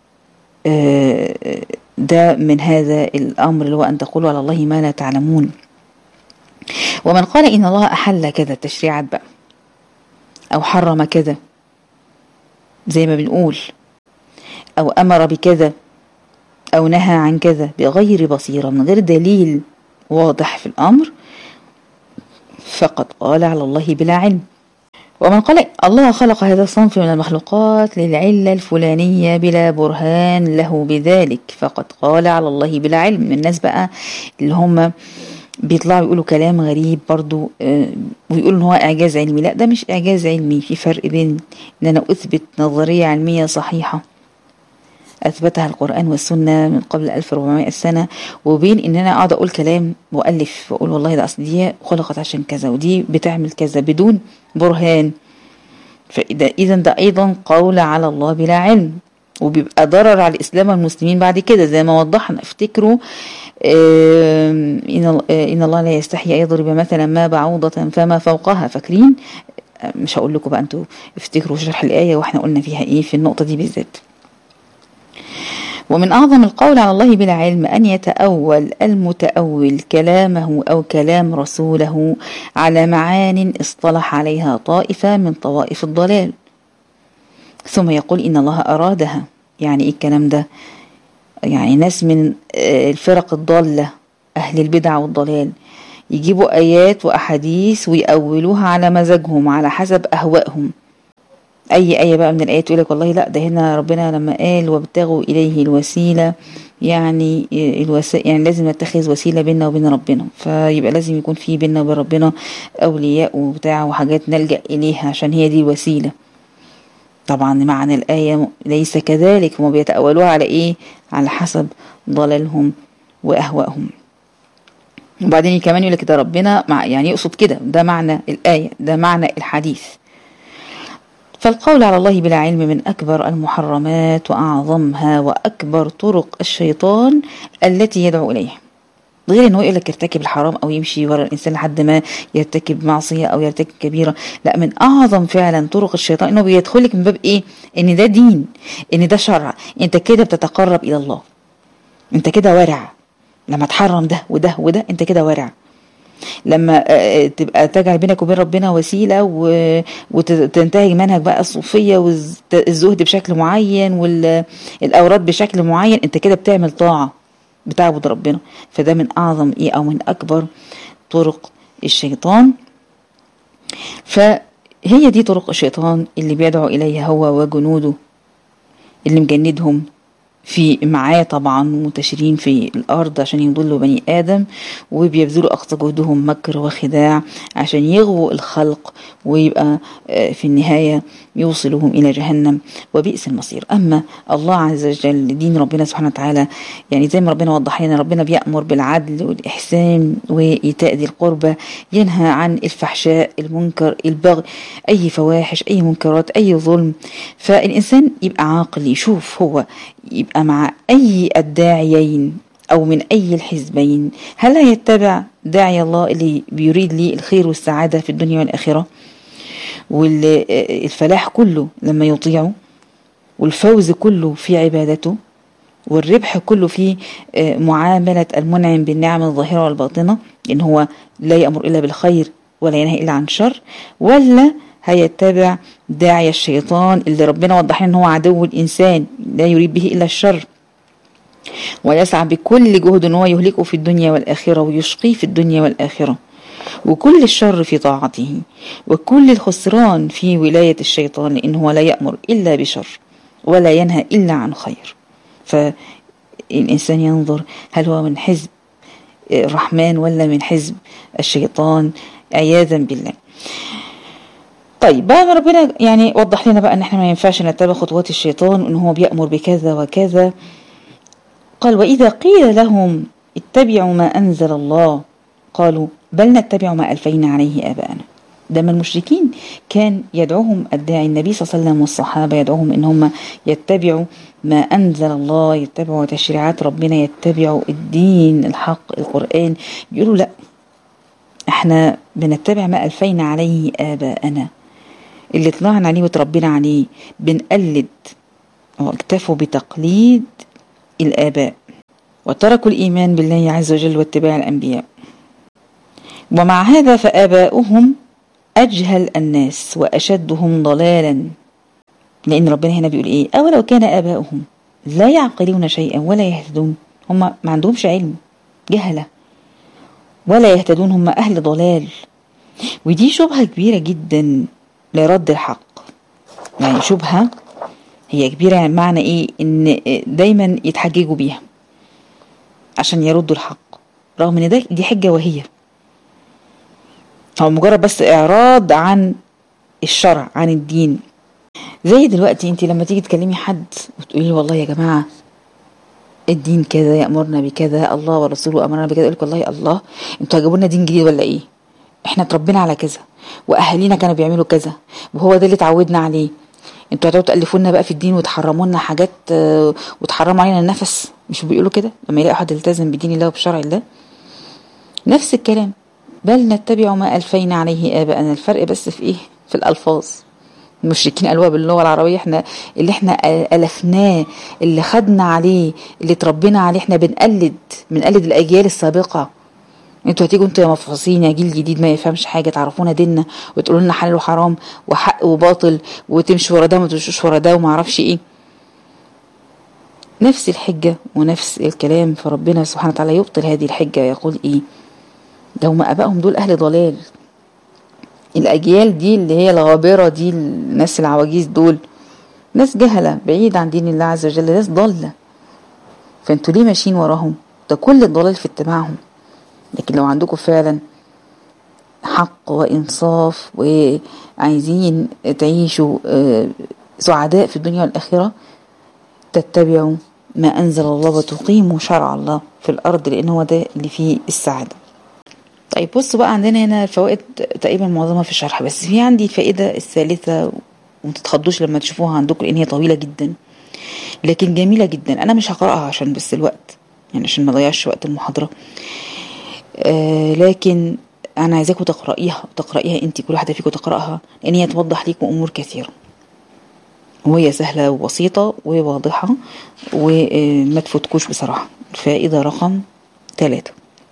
ده من هذا الامر اللي هو ان تقولوا على الله ما لا تعلمون ومن قال ان الله احل كذا التشريعات بقى او حرم كذا زي ما بنقول او امر بكذا او نهى عن كذا بغير بصيره من غير دليل واضح في الامر فقد قال على الله بلا علم ومن قال الله خلق هذا الصنف من المخلوقات للعلة الفلانية بلا برهان له بذلك فقد قال على الله بلا علم من الناس بقى اللي هم بيطلعوا يقولوا كلام غريب برضو ويقولوا ان هو اعجاز علمي لا ده مش اعجاز علمي في فرق بين ان انا اثبت نظرية علمية صحيحة اثبتها القرآن والسنة من قبل 1400 سنة وبين ان انا اقعد اقول كلام مؤلف واقول والله ده اصل دي خلقت عشان كذا ودي بتعمل كذا بدون برهان فاذا اذا ده ايضا قول على الله بلا علم وبيبقى ضرر على الاسلام والمسلمين بعد كده زي ما وضحنا افتكروا إن إن الله لا يستحي أن يضرب مثلا ما بعوضة فما فوقها فاكرين مش هقول لكم بقى انتوا افتكروا شرح الآية واحنا قلنا فيها ايه في النقطة دي بالذات ومن أعظم القول على الله بلا علم أن يتأول المتأول كلامه أو كلام رسوله على معان اصطلح عليها طائفة من طوائف الضلال ثم يقول إن الله أرادها يعني إيه الكلام ده يعني ناس من الفرق الضالة أهل البدع والضلال يجيبوا آيات وأحاديث ويأولوها على مزاجهم على حسب أهوائهم أي آية بقى من الآيات يقول لك والله لا ده هنا ربنا لما قال وابتغوا إليه الوسيلة يعني الوس... يعني لازم نتخذ وسيلة بيننا وبين ربنا فيبقى لازم يكون في بيننا وبين ربنا أولياء وبتاع وحاجات نلجأ إليها عشان هي دي الوسيلة طبعا معنى الآية ليس كذلك هم بيتأولوها على إيه على حسب ضلالهم وأهوائهم وبعدين كمان يقول لك ده ربنا مع يعني يقصد كده ده معنى الآية ده معنى الحديث فالقول على الله بلا علم من أكبر المحرمات وأعظمها وأكبر طرق الشيطان التي يدعو إليها غير انه يقول لك ارتكب الحرام او يمشي ورا الانسان لحد ما يرتكب معصيه او يرتكب كبيره لا من اعظم فعلا طرق الشيطان انه بيدخلك من باب ايه ان ده دين ان ده شرع انت كده بتتقرب الى الله انت كده ورع لما تحرم ده وده وده انت كده ورع لما تبقى تجعل بينك وبين ربنا وسيله وتنتهج منهج بقى الصوفيه والزهد بشكل معين والاوراد بشكل معين انت كده بتعمل طاعه بتعبد ربنا فده من اعظم ايه او من اكبر طرق الشيطان فهي دي طرق الشيطان اللي بيدعو اليها هو وجنوده اللي مجندهم في معاه طبعا منتشرين في الأرض عشان يضلوا بني آدم وبيبذلوا أقصى جهدهم مكر وخداع عشان يغووا الخلق ويبقى في النهاية يوصلهم إلى جهنم وبئس المصير أما الله عز وجل دين ربنا سبحانه وتعالى يعني زي ما ربنا وضح لنا ربنا بيأمر بالعدل والإحسان وإيتاء ذي القربى ينهى عن الفحشاء المنكر البغي أي فواحش أي منكرات أي ظلم فالإنسان يبقى عاقل يشوف هو يبقى مع أي الداعيين أو من أي الحزبين هل هيتبع داعي الله اللي بيريد لي الخير والسعادة في الدنيا والآخرة والفلاح كله لما يطيعه والفوز كله في عبادته والربح كله في معاملة المنعم بالنعم الظاهرة والباطنة إن هو لا يأمر إلا بالخير ولا ينهي إلا عن شر ولا هيتبع داعي الشيطان اللي ربنا وضح ان هو عدو الانسان لا يريد به الا الشر ويسعى بكل جهد ان هو يهلكه في الدنيا والاخره ويشقيه في الدنيا والاخره وكل الشر في طاعته وكل الخسران في ولايه الشيطان لان هو لا يامر الا بشر ولا ينهى الا عن خير فالانسان ينظر هل هو من حزب الرحمن ولا من حزب الشيطان عياذا بالله طيب بعد ما ربنا يعني وضح لنا بقى ان احنا ما ينفعش نتبع خطوات الشيطان وان هو بيأمر بكذا وكذا قال واذا قيل لهم اتبعوا ما انزل الله قالوا بل نتبع ما الفينا عليه اباءنا ده من المشركين كان يدعوهم الداعي النبي صلى الله عليه وسلم والصحابه يدعوهم ان هم يتبعوا ما انزل الله يتبعوا تشريعات ربنا يتبعوا الدين الحق القران بيقولوا لا احنا بنتبع ما الفينا عليه اباءنا اللي طلعنا عليه وتربينا عليه بنقلد واكتفوا بتقليد الآباء وتركوا الإيمان بالله عز وجل واتباع الأنبياء ومع هذا فآباؤهم أجهل الناس وأشدهم ضلالا لأن ربنا هنا بيقول إيه أولو كان آباؤهم لا يعقلون شيئا ولا يهتدون هم ما عندهمش علم جهلة ولا يهتدون هم أهل ضلال ودي شبهة كبيرة جدا لرد الحق يعني شبهة هي كبيرة يعني معنى ايه ان دايما يتحججوا بيها عشان يردوا الحق رغم ان ده دي حجة وهي هو مجرد بس اعراض عن الشرع عن الدين زي دلوقتي انت لما تيجي تكلمي حد وتقولي والله يا جماعة الدين كذا يأمرنا بكذا الله ورسوله أمرنا بكذا يقول لك والله الله انتوا هتجيبوا لنا دين جديد ولا ايه احنا اتربينا على كذا واهالينا كانوا بيعملوا كذا وهو ده اللي اتعودنا عليه انتوا هتقعدوا تالفوا لنا بقى في الدين وتحرموا لنا حاجات وتحرموا علينا النفس مش بيقولوا كده لما يلاقي حد التزم بدين الله وبشرع الله نفس الكلام بل نتبع ما الفينا عليه اباءنا الفرق بس في ايه في الالفاظ المشركين قالوها باللغه العربيه احنا اللي احنا الفناه اللي خدنا عليه اللي اتربينا عليه احنا بنقلد بنقلد الاجيال السابقه انتوا هتيجوا انتوا يا مفحوصين يا جيل جديد ما يفهمش حاجه تعرفونا ديننا وتقولوا لنا حلال وحرام وحق وباطل وتمشوا ورا ده وما تمشوش ورا ده وما اعرفش ايه نفس الحجه ونفس الكلام فربنا سبحانه وتعالى يبطل هذه الحجه ويقول ايه ده هم ابائهم دول اهل ضلال الاجيال دي اللي هي الغابره دي الناس العواجيز دول ناس جهله بعيد عن دين الله عز وجل ناس ضاله فانتوا ليه ماشيين وراهم ده كل الضلال في اتباعهم لكن لو عندكم فعلا حق وإنصاف وعايزين تعيشوا سعداء في الدنيا والآخرة تتبعوا ما أنزل الله وتقيموا شرع الله في الأرض لأن هو ده اللي فيه السعادة طيب بصوا بقى عندنا هنا الفوائد تقريبا معظمها في الشرح بس في عندي الفائدة الثالثة ومتتخضوش لما تشوفوها عندكم لأن هي طويلة جدا لكن جميلة جدا أنا مش هقرأها عشان بس الوقت يعني عشان ما ضيعش وقت المحاضرة آه لكن انا عايزاكم تقرأيها تقرأيها انت كل واحدة فيكم تقرأها لان هي توضح لكم امور كثيرة وهي سهلة وبسيطة وواضحة وما تفوتكوش بصراحة الفائدة رقم ثلاثة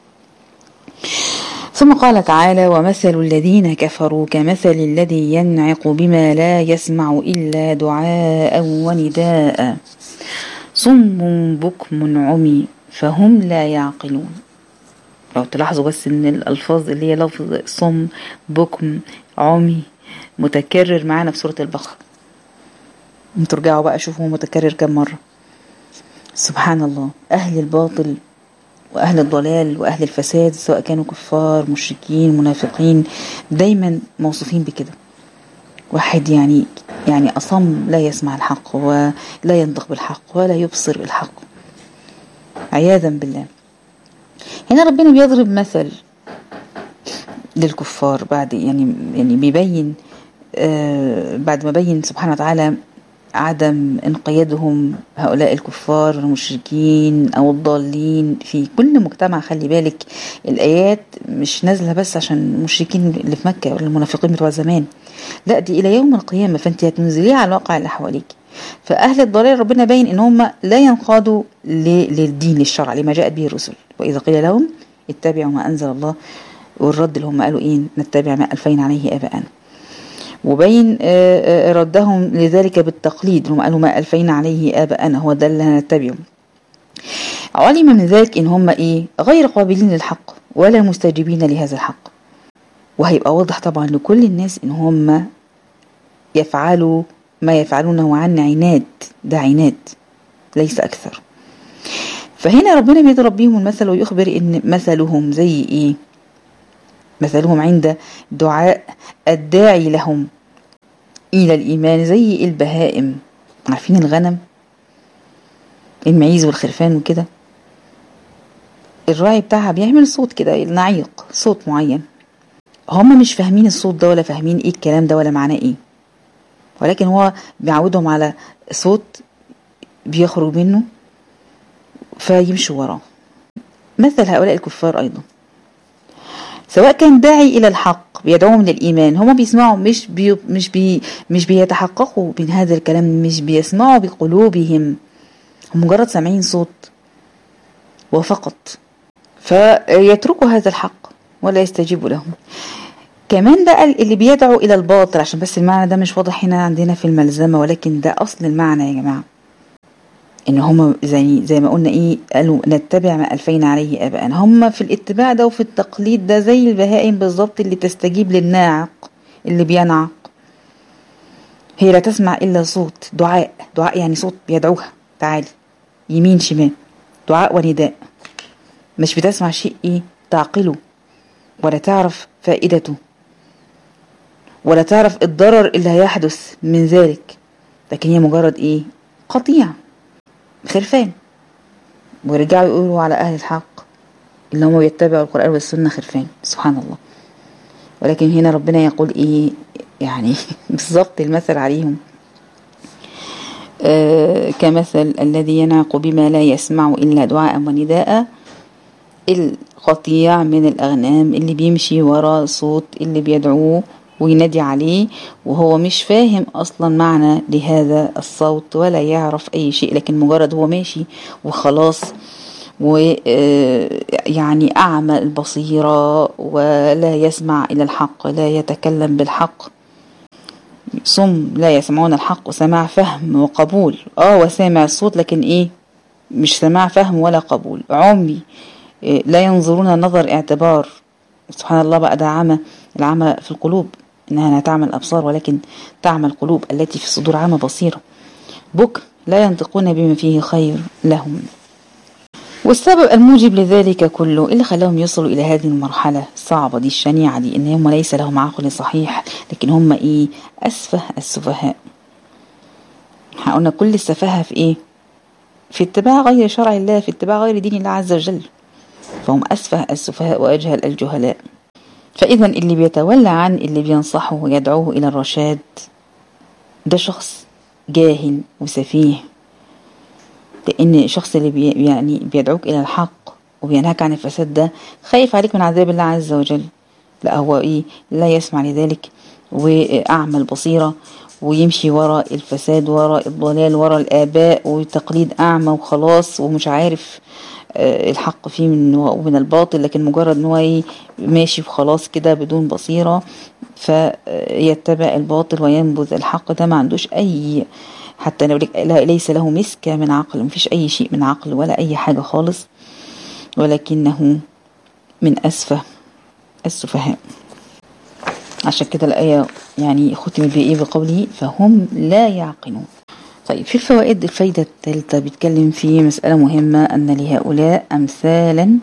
ثم قال تعالى ومثل الذين كفروا كمثل الذي ينعق بما لا يسمع إلا دعاء ونداء صم بكم عمي فهم لا يعقلون لو تلاحظوا بس ان الالفاظ اللي هي لفظ صم بكم عمي متكرر معانا في سوره البقره ترجعوا بقى شوفوا متكرر كم مره سبحان الله أهل الباطل وأهل الضلال وأهل الفساد سواء كانوا كفار مشركين منافقين دايما موصوفين بكده واحد يعني يعني أصم لا يسمع الحق ولا ينطق بالحق ولا يبصر الحق عياذا بالله هنا ربنا بيضرب مثل للكفار بعد يعني يعني بيبين آه بعد ما بين سبحانه وتعالى عدم انقيادهم هؤلاء الكفار المشركين او الضالين في كل مجتمع خلي بالك الايات مش نازله بس عشان المشركين اللي في مكه ولا المنافقين بتوع زمان لا دي الى يوم القيامه فانت هتنزليها على الواقع اللي حواليك فاهل الضلال ربنا باين ان هم لا ينقادوا للدين للشرع لما جاءت به الرسل واذا قيل لهم اتبعوا ما انزل الله والرد اللي هم قالوا ايه نتبع ما الفين عليه اباءنا وبين ردهم لذلك بالتقليد هم قالوا ما ألفينا عليه آباءنا هو ده اللي هنتبعه علم من ذلك إن هم إيه غير قابلين للحق ولا مستجيبين لهذا الحق وهيبقى واضح طبعا لكل الناس إن هم يفعلوا ما يفعلونه عن عناد ده عناد ليس أكثر فهنا ربنا بيضرب بيهم المثل ويخبر إن مثلهم زي إيه مثلهم عند دعاء الداعي لهم إلى الإيمان زي البهائم عارفين الغنم المعيز والخرفان وكده الراعي بتاعها بيعمل صوت كده نعيق صوت معين هم مش فاهمين الصوت ده ولا فاهمين ايه الكلام ده ولا معناه ايه ولكن هو بيعودهم على صوت بيخرج منه فيمشوا وراه مثل هؤلاء الكفار ايضا سواء كان داعي الى الحق بيدعوهم للايمان هما بيسمعوا مش بي مش بي مش بيتحققوا من هذا الكلام مش بيسمعوا بقلوبهم هم مجرد سامعين صوت وفقط فيتركوا هذا الحق ولا يستجيبوا لهم كمان بقى اللي بيدعو الى الباطل عشان بس المعنى ده مش واضح هنا عندنا في الملزمه ولكن ده اصل المعنى يا جماعه ان هم زي زي ما قلنا ايه قالوا نتبع ما الفينا عليه اباءنا هم في الاتباع ده وفي التقليد ده زي البهائم بالظبط اللي تستجيب للناعق اللي بينعق هي لا تسمع الا صوت دعاء دعاء يعني صوت بيدعوها تعالي يمين شمال دعاء ونداء مش بتسمع شيء ايه تعقله ولا تعرف فائدته ولا تعرف الضرر اللي هيحدث من ذلك لكن هي مجرد ايه قطيع خرفان ورجعوا يقولوا على أهل الحق اللي هم بيتبعوا القرآن والسنة خرفان سبحان الله ولكن هنا ربنا يقول إيه يعني بالظبط المثل عليهم آه كمثل الذي ينعق بما لا يسمع إلا دعاء ونداء القطيع من الأغنام اللي بيمشي ورا صوت اللي بيدعوه وينادي عليه وهو مش فاهم اصلا معنى لهذا الصوت ولا يعرف اي شيء لكن مجرد هو ماشي وخلاص ويعني أعمى البصيرة ولا يسمع إلى الحق لا يتكلم بالحق صم لا يسمعون الحق وسماع فهم وقبول اه وسامع الصوت لكن ايه مش سماع فهم ولا قبول عمي إيه لا ينظرون نظر اعتبار سبحان الله بقى ده عمى العمى في القلوب إنها لا تعمى الأبصار ولكن تعمى القلوب التي في الصدور عمى بصيرة بكر لا ينطقون بما فيه خير لهم والسبب الموجب لذلك كله اللي خلاهم يصلوا إلى هذه المرحلة الصعبة دي الشنيعة دي إن هم ليس لهم عقل صحيح لكن هم إيه أسفه السفهاء قلنا كل السفاهة في إيه في اتباع غير شرع الله في اتباع غير دين الله عز وجل فهم أسفه السفهاء وأجهل الجهلاء فإذا اللي بيتولى عن اللي بينصحه ويدعوه إلى الرشاد ده شخص جاهل وسفيه لأن الشخص اللي بي يعني بيدعوك إلى الحق وبينهاك عن الفساد ده خايف عليك من عذاب الله عز وجل لا هو إيه لا يسمع لذلك وأعمى البصيرة ويمشي وراء الفساد وراء الضلال وراء الآباء وتقليد أعمى وخلاص ومش عارف الحق فيه من ومن الباطل لكن مجرد ان هو ماشي وخلاص كده بدون بصيرة فيتبع الباطل وينبذ الحق ده ما عندوش اي حتى لو ليس له مسكة من عقل مفيش اي شيء من عقل ولا اي حاجة خالص ولكنه من اسفه السفهاء عشان كده الآية يعني ختمت بإيه بقوله فهم لا يعقلون طيب في الفوائد الفايدة الثالثة بيتكلم في مسألة مهمة أن لهؤلاء أمثالا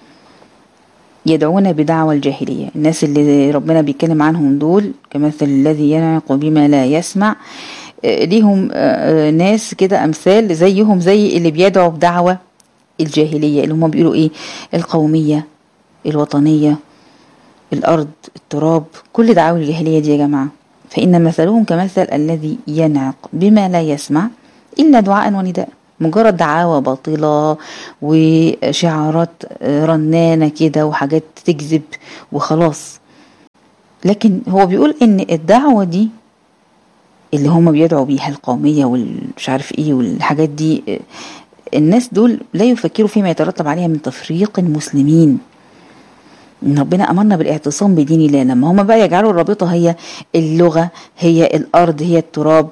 يدعون بدعوى الجاهلية الناس اللي ربنا بيتكلم عنهم دول كمثل الذي ينعق بما لا يسمع ليهم ناس كده أمثال زيهم زي اللي بيدعوا بدعوى الجاهلية اللي هم بيقولوا إيه القومية الوطنية الأرض التراب كل دعاوى الجاهلية دي يا جماعة فإن مثلهم كمثل الذي ينعق بما لا يسمع إلا دعاء ونداء مجرد دعاوى باطلة وشعارات رنانة كده وحاجات تجذب وخلاص لكن هو بيقول ان الدعوة دي اللي هم بيدعوا بيها القومية والمش عارف ايه والحاجات دي الناس دول لا يفكروا فيما يترتب عليها من تفريق المسلمين ان ربنا امرنا بالاعتصام بدين الله لما هم بقى يجعلوا الرابطه هي اللغه هي الارض هي التراب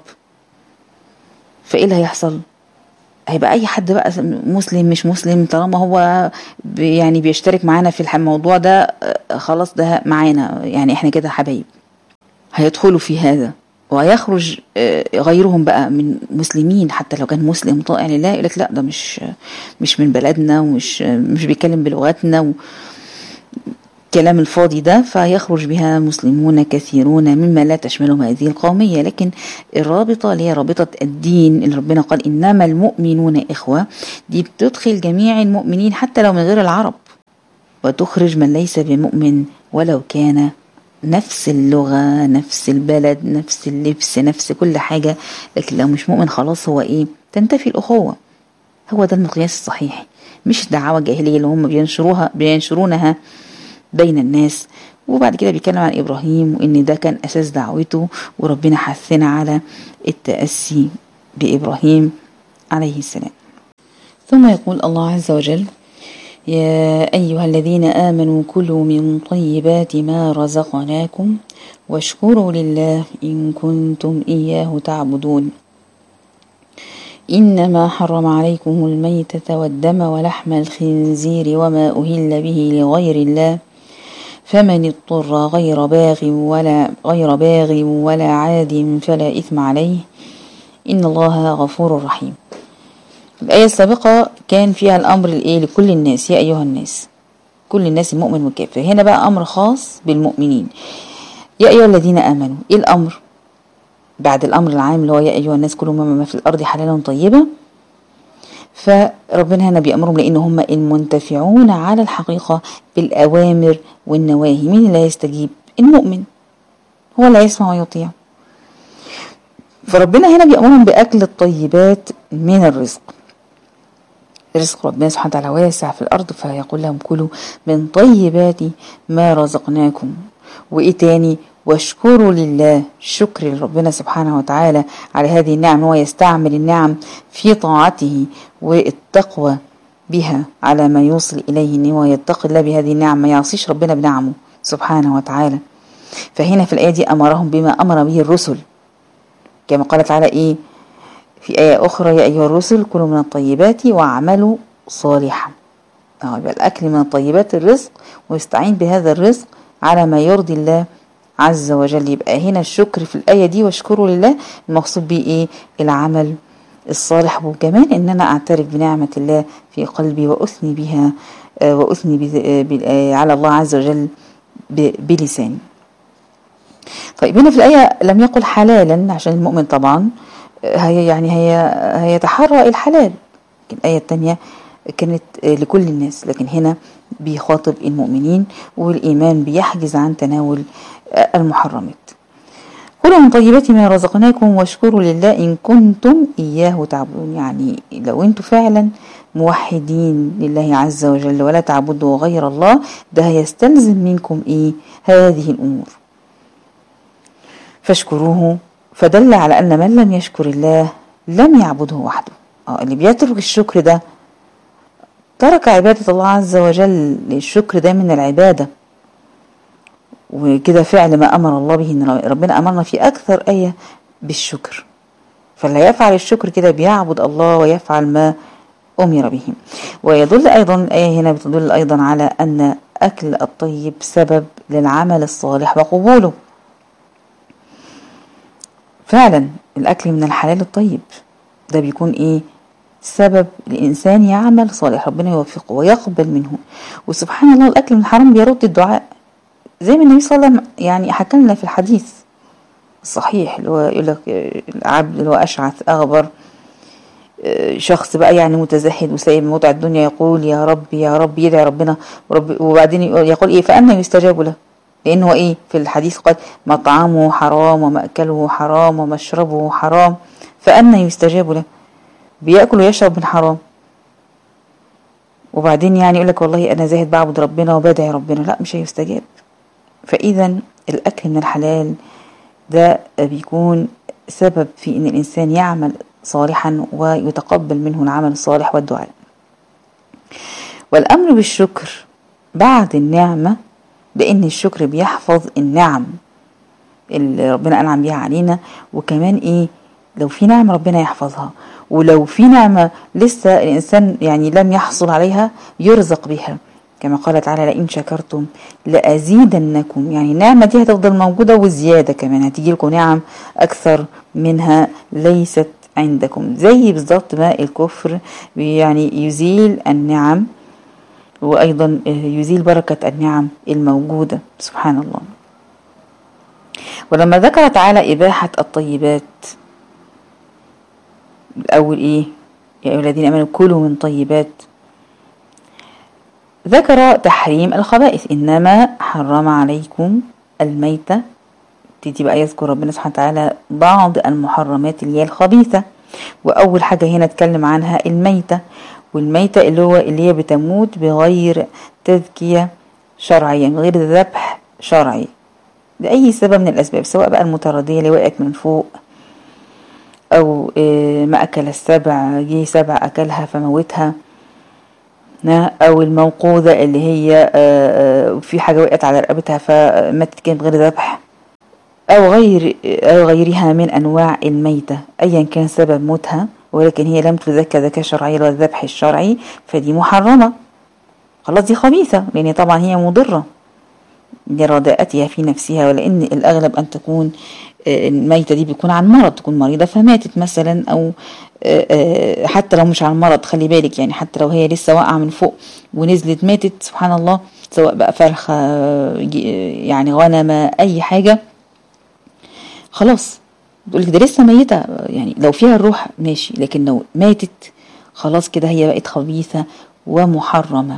فايه اللي هيحصل هيبقى اي حد بقى مسلم مش مسلم طالما هو يعني بيشترك معانا في الموضوع ده خلاص ده معانا يعني احنا كده حبايب هيدخلوا في هذا ويخرج غيرهم بقى من مسلمين حتى لو كان مسلم طائع لله يقول لك لا ده مش مش من بلدنا ومش مش بيتكلم بلغتنا و الكلام الفاضي ده فيخرج بها مسلمون كثيرون مما لا تشملهم هذه القومية لكن الرابطة اللي هي رابطة الدين اللي ربنا قال إنما المؤمنون إخوة دي بتدخل جميع المؤمنين حتى لو من غير العرب وتخرج من ليس بمؤمن ولو كان نفس اللغة نفس البلد نفس اللبس نفس كل حاجة لكن لو مش مؤمن خلاص هو إيه تنتفي الأخوة هو ده المقياس الصحيح مش دعوة جاهلية اللي هم بينشروها بينشرونها بين الناس وبعد كده بيتكلم عن إبراهيم وإن ده كان أساس دعوته وربنا حثنا على التأسي بإبراهيم عليه السلام ثم يقول الله عز وجل يا أيها الذين آمنوا كلوا من طيبات ما رزقناكم واشكروا لله إن كنتم إياه تعبدون إنما حرم عليكم الميتة والدم ولحم الخنزير وما أهل به لغير الله فمن اضطر غير باغ ولا غير باغ ولا عاد فلا إثم عليه إن الله غفور رحيم الآية السابقة كان فيها الأمر الإيه لكل الناس يا أيها الناس كل الناس المؤمن والكافر هنا بقى أمر خاص بالمؤمنين يا أيها الذين آمنوا إيه الأمر بعد الأمر العام اللي هو يا أيها الناس كلوا مما في الأرض حلالا طيبا فربنا هنا بيأمرهم لأن هم المنتفعون على الحقيقة بالأوامر والنواهي مين اللي هيستجيب المؤمن هو اللي يسمع ويطيع فربنا هنا بيأمرهم بأكل الطيبات من الرزق رزق ربنا سبحانه وتعالى واسع في الأرض فيقول لهم كلوا من طيبات ما رزقناكم وإيه تاني واشكروا لله شكر لربنا سبحانه وتعالى على هذه النعم هو يستعمل النعم في طاعته والتقوى بها على ما يوصل إليه إن هو يتقي الله بهذه النعم ما يعصيش ربنا بنعمه سبحانه وتعالى فهنا في الآية دي أمرهم بما أمر به الرسل كما قال تعالى إيه في آية أخرى يا أيها الرسل كلوا من الطيبات واعملوا صالحا أه يبقى الأكل من الطيبات الرزق ويستعين بهذا الرزق على ما يرضي الله عز وجل يبقى هنا الشكر في الآية دي واشكروا لله المقصود بيه إيه العمل الصالح وكمان إن أنا أعترف بنعمة الله في قلبي وأثني بها وأثني على الله عز وجل بلساني طيب هنا في الآية لم يقل حلالا عشان المؤمن طبعا هي يعني هي هيتحرى الحلال الآية الثانية كانت لكل الناس لكن هنا بيخاطب المؤمنين والإيمان بيحجز عن تناول المحرمات كلوا من طيبات ما رزقناكم واشكروا لله إن كنتم إياه تعبدون يعني لو أنتم فعلا موحدين لله عز وجل ولا تعبدوا غير الله ده هيستلزم منكم إيه هذه الأمور فاشكروه فدل على أن من لم يشكر الله لم يعبده وحده اه اللي بيترك الشكر ده ترك عبادة الله عز وجل الشكر ده من العبادة وكده فعل ما أمر الله به إن ربنا أمرنا في أكثر آية بالشكر فاللي يفعل الشكر كده بيعبد الله ويفعل ما أمر به ويدل أيضا الآية هنا بتدل أيضا على أن أكل الطيب سبب للعمل الصالح وقبوله فعلا الأكل من الحلال الطيب ده بيكون ايه سبب الإنسان يعمل صالح ربنا يوفقه ويقبل منه وسبحان الله الأكل من الحرام بيرد الدعاء زي ما النبي صلى الله عليه وسلم يعني حكى لنا في الحديث الصحيح اللي هو يقول لك العبد اللي هو أشعث أغبر شخص بقى يعني متزهد وسايب موضع الدنيا يقول يا رب يا رب يدعي ربنا ورب وبعدين يقول ايه فأنا يستجاب له لأنه ايه في الحديث قال مطعمه حرام ومأكله حرام ومشربه حرام فأنا يستجاب له بياكل ويشرب من حرام وبعدين يعني يقول لك والله انا زاهد بعبد ربنا وبدعي ربنا لا مش هيستجاب فاذا الاكل من الحلال ده بيكون سبب في ان الانسان يعمل صالحا ويتقبل منه العمل الصالح والدعاء والامر بالشكر بعد النعمه لان الشكر بيحفظ النعم اللي ربنا انعم بيها علينا وكمان ايه لو في نعمه ربنا يحفظها ولو في نعمة لسه الإنسان يعني لم يحصل عليها يرزق بها كما قال تعالى لئن شكرتم لأزيدنكم يعني النعمة دي هتفضل موجودة وزيادة كمان هتيجي لكم نعم أكثر منها ليست عندكم زي بالظبط ما الكفر يعني يزيل النعم وأيضا يزيل بركة النعم الموجودة سبحان الله ولما ذكر تعالى إباحة الطيبات الأول إيه يا أيها الذين آمنوا كلوا من طيبات ذكر تحريم الخبائث إنما حرم عليكم الميتة تيجي بقى يذكر ربنا سبحانه وتعالى بعض المحرمات اللي هي الخبيثة وأول حاجة هنا اتكلم عنها الميتة والميتة اللي هو اللي هي بتموت بغير تذكية شرعية من غير ذبح شرعي لأي سبب من الأسباب سواء بقى المتردية اللي وقعت من فوق أو ما أكل السبع جه سبع أكلها فموتها أو الموقوذة اللي هي في حاجة وقعت على رقبتها فماتت كانت غير ذبح أو غير أو غيرها من أنواع الميتة أيا كان سبب موتها ولكن هي لم تذكى ذكاء شرعي ولا الذبح الشرعي فدي محرمة خلاص دي خبيثة لأن طبعا هي مضرة لرداءتها في نفسها ولأن الأغلب أن تكون الميتة دي بيكون عن مرض تكون مريضة فماتت مثلا أو حتى لو مش عن مرض خلي بالك يعني حتى لو هي لسه واقعة من فوق ونزلت ماتت سبحان الله سواء بقى فرخة يعني غنمة أي حاجة خلاص تقول ده لسه ميتة يعني لو فيها الروح ماشي لكن لو ماتت خلاص كده هي بقت خبيثة ومحرمة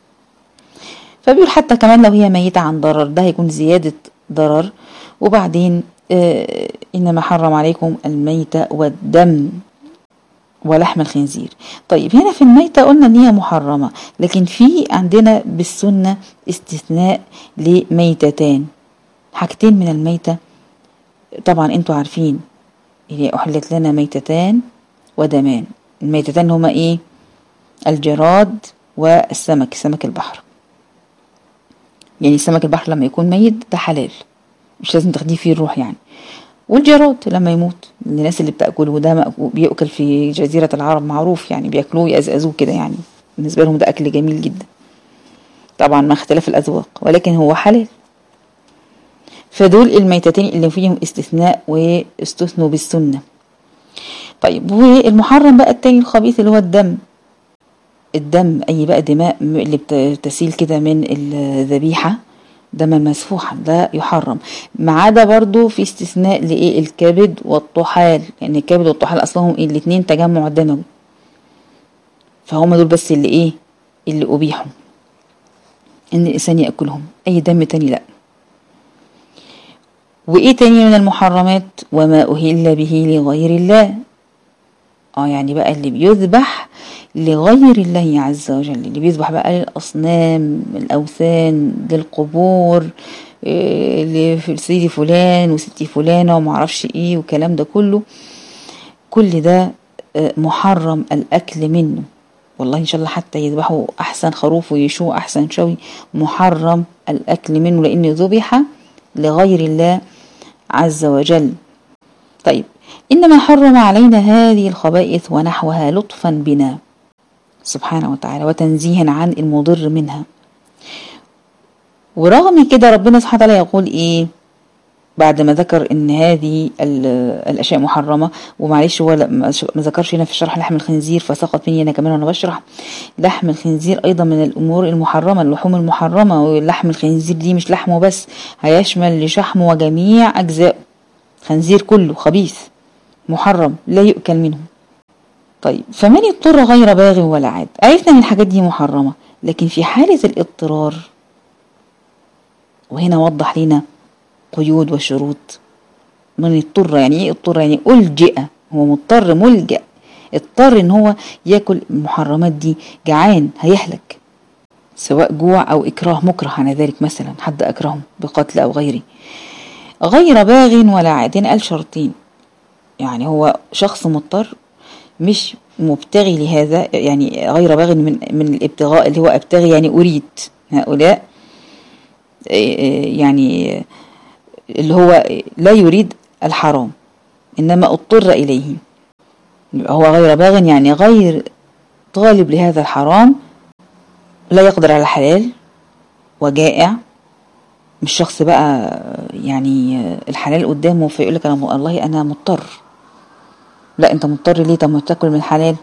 فبيقول حتى كمان لو هي ميتة عن ضرر ده هيكون زيادة ضرر وبعدين آه إنما حرم عليكم الميتة والدم ولحم الخنزير طيب هنا في الميتة قلنا ان هي محرمة لكن في عندنا بالسنة استثناء لميتتان حاجتين من الميتة طبعا انتوا عارفين اللي احلت لنا ميتتان ودمان الميتتان هما ايه الجراد والسمك سمك البحر يعني سمك البحر لما يكون ميت ده حلال مش لازم تاخديه فيه الروح يعني والجراد لما يموت الناس اللي بتاكله ده بياكل في جزيره العرب معروف يعني بياكلوه يأزأزوه كده يعني بالنسبه لهم ده اكل جميل جدا طبعا مع اختلاف الاذواق ولكن هو حلال فدول الميتتين اللي فيهم استثناء واستثنوا بالسنه طيب والمحرم بقى التاني الخبيث اللي هو الدم الدم اي بقى دماء اللي بتسيل كده من الذبيحه دما مسفوحا ده يحرم ما عدا برضو في استثناء لايه الكبد والطحال يعني الكبد والطحال اصلهم إيه الاتنين تجمع دموي فهم دول بس اللي ايه اللي ابيحوا ان الانسان ياكلهم اي دم تاني لا وايه تاني من المحرمات وما اهل به لغير الله اه يعني بقى اللي بيذبح لغير الله عز وجل اللي بيذبح بقى للأصنام الأوثان للقبور إيه لسيدي فلان وستي فلانة ومعرفش ايه والكلام ده كله كل ده محرم الأكل منه والله إن شاء الله حتى يذبحوا أحسن خروف ويشوه أحسن شوي محرم الأكل منه لأنه ذبح لغير الله عز وجل طيب إنما حرم علينا هذه الخبائث ونحوها لطفا بنا سبحانه وتعالى وتنزيها عن المضر منها ورغم كده ربنا سبحانه وتعالى يقول ايه بعد ما ذكر ان هذه الاشياء محرمه ومعلش هو ما ذكرش هنا في شرح لحم الخنزير فسقط مني انا كمان وانا بشرح لحم الخنزير ايضا من الامور المحرمه اللحوم المحرمه ولحم الخنزير دي مش لحمه بس هيشمل لشحمه وجميع اجزائه خنزير كله خبيث محرم لا يؤكل منه طيب فمن اضطر غير باغ ولا عاد عرفنا ان الحاجات دي محرمه لكن في حاله الاضطرار وهنا وضح لنا قيود وشروط من اضطر يعني ايه اضطر يعني ألجئ هو مضطر ملجأ اضطر ان هو ياكل المحرمات دي جعان هيهلك سواء جوع او اكراه مكره على ذلك مثلا حد اكرهه بقتل او غيره غير باغ ولا عاد قال شرطين يعني هو شخص مضطر مش مبتغي لهذا يعني غير باغ من من الابتغاء اللي هو ابتغي يعني اريد هؤلاء يعني اللي هو لا يريد الحرام إنما اضطر إليه هو غير باغ يعني غير طالب لهذا الحرام لا يقدر على الحلال وجائع مش شخص بقى يعني الحلال قدامه فيقول لك انا والله انا مضطر لا انت مضطر ليه طب ما تاكل من الحلال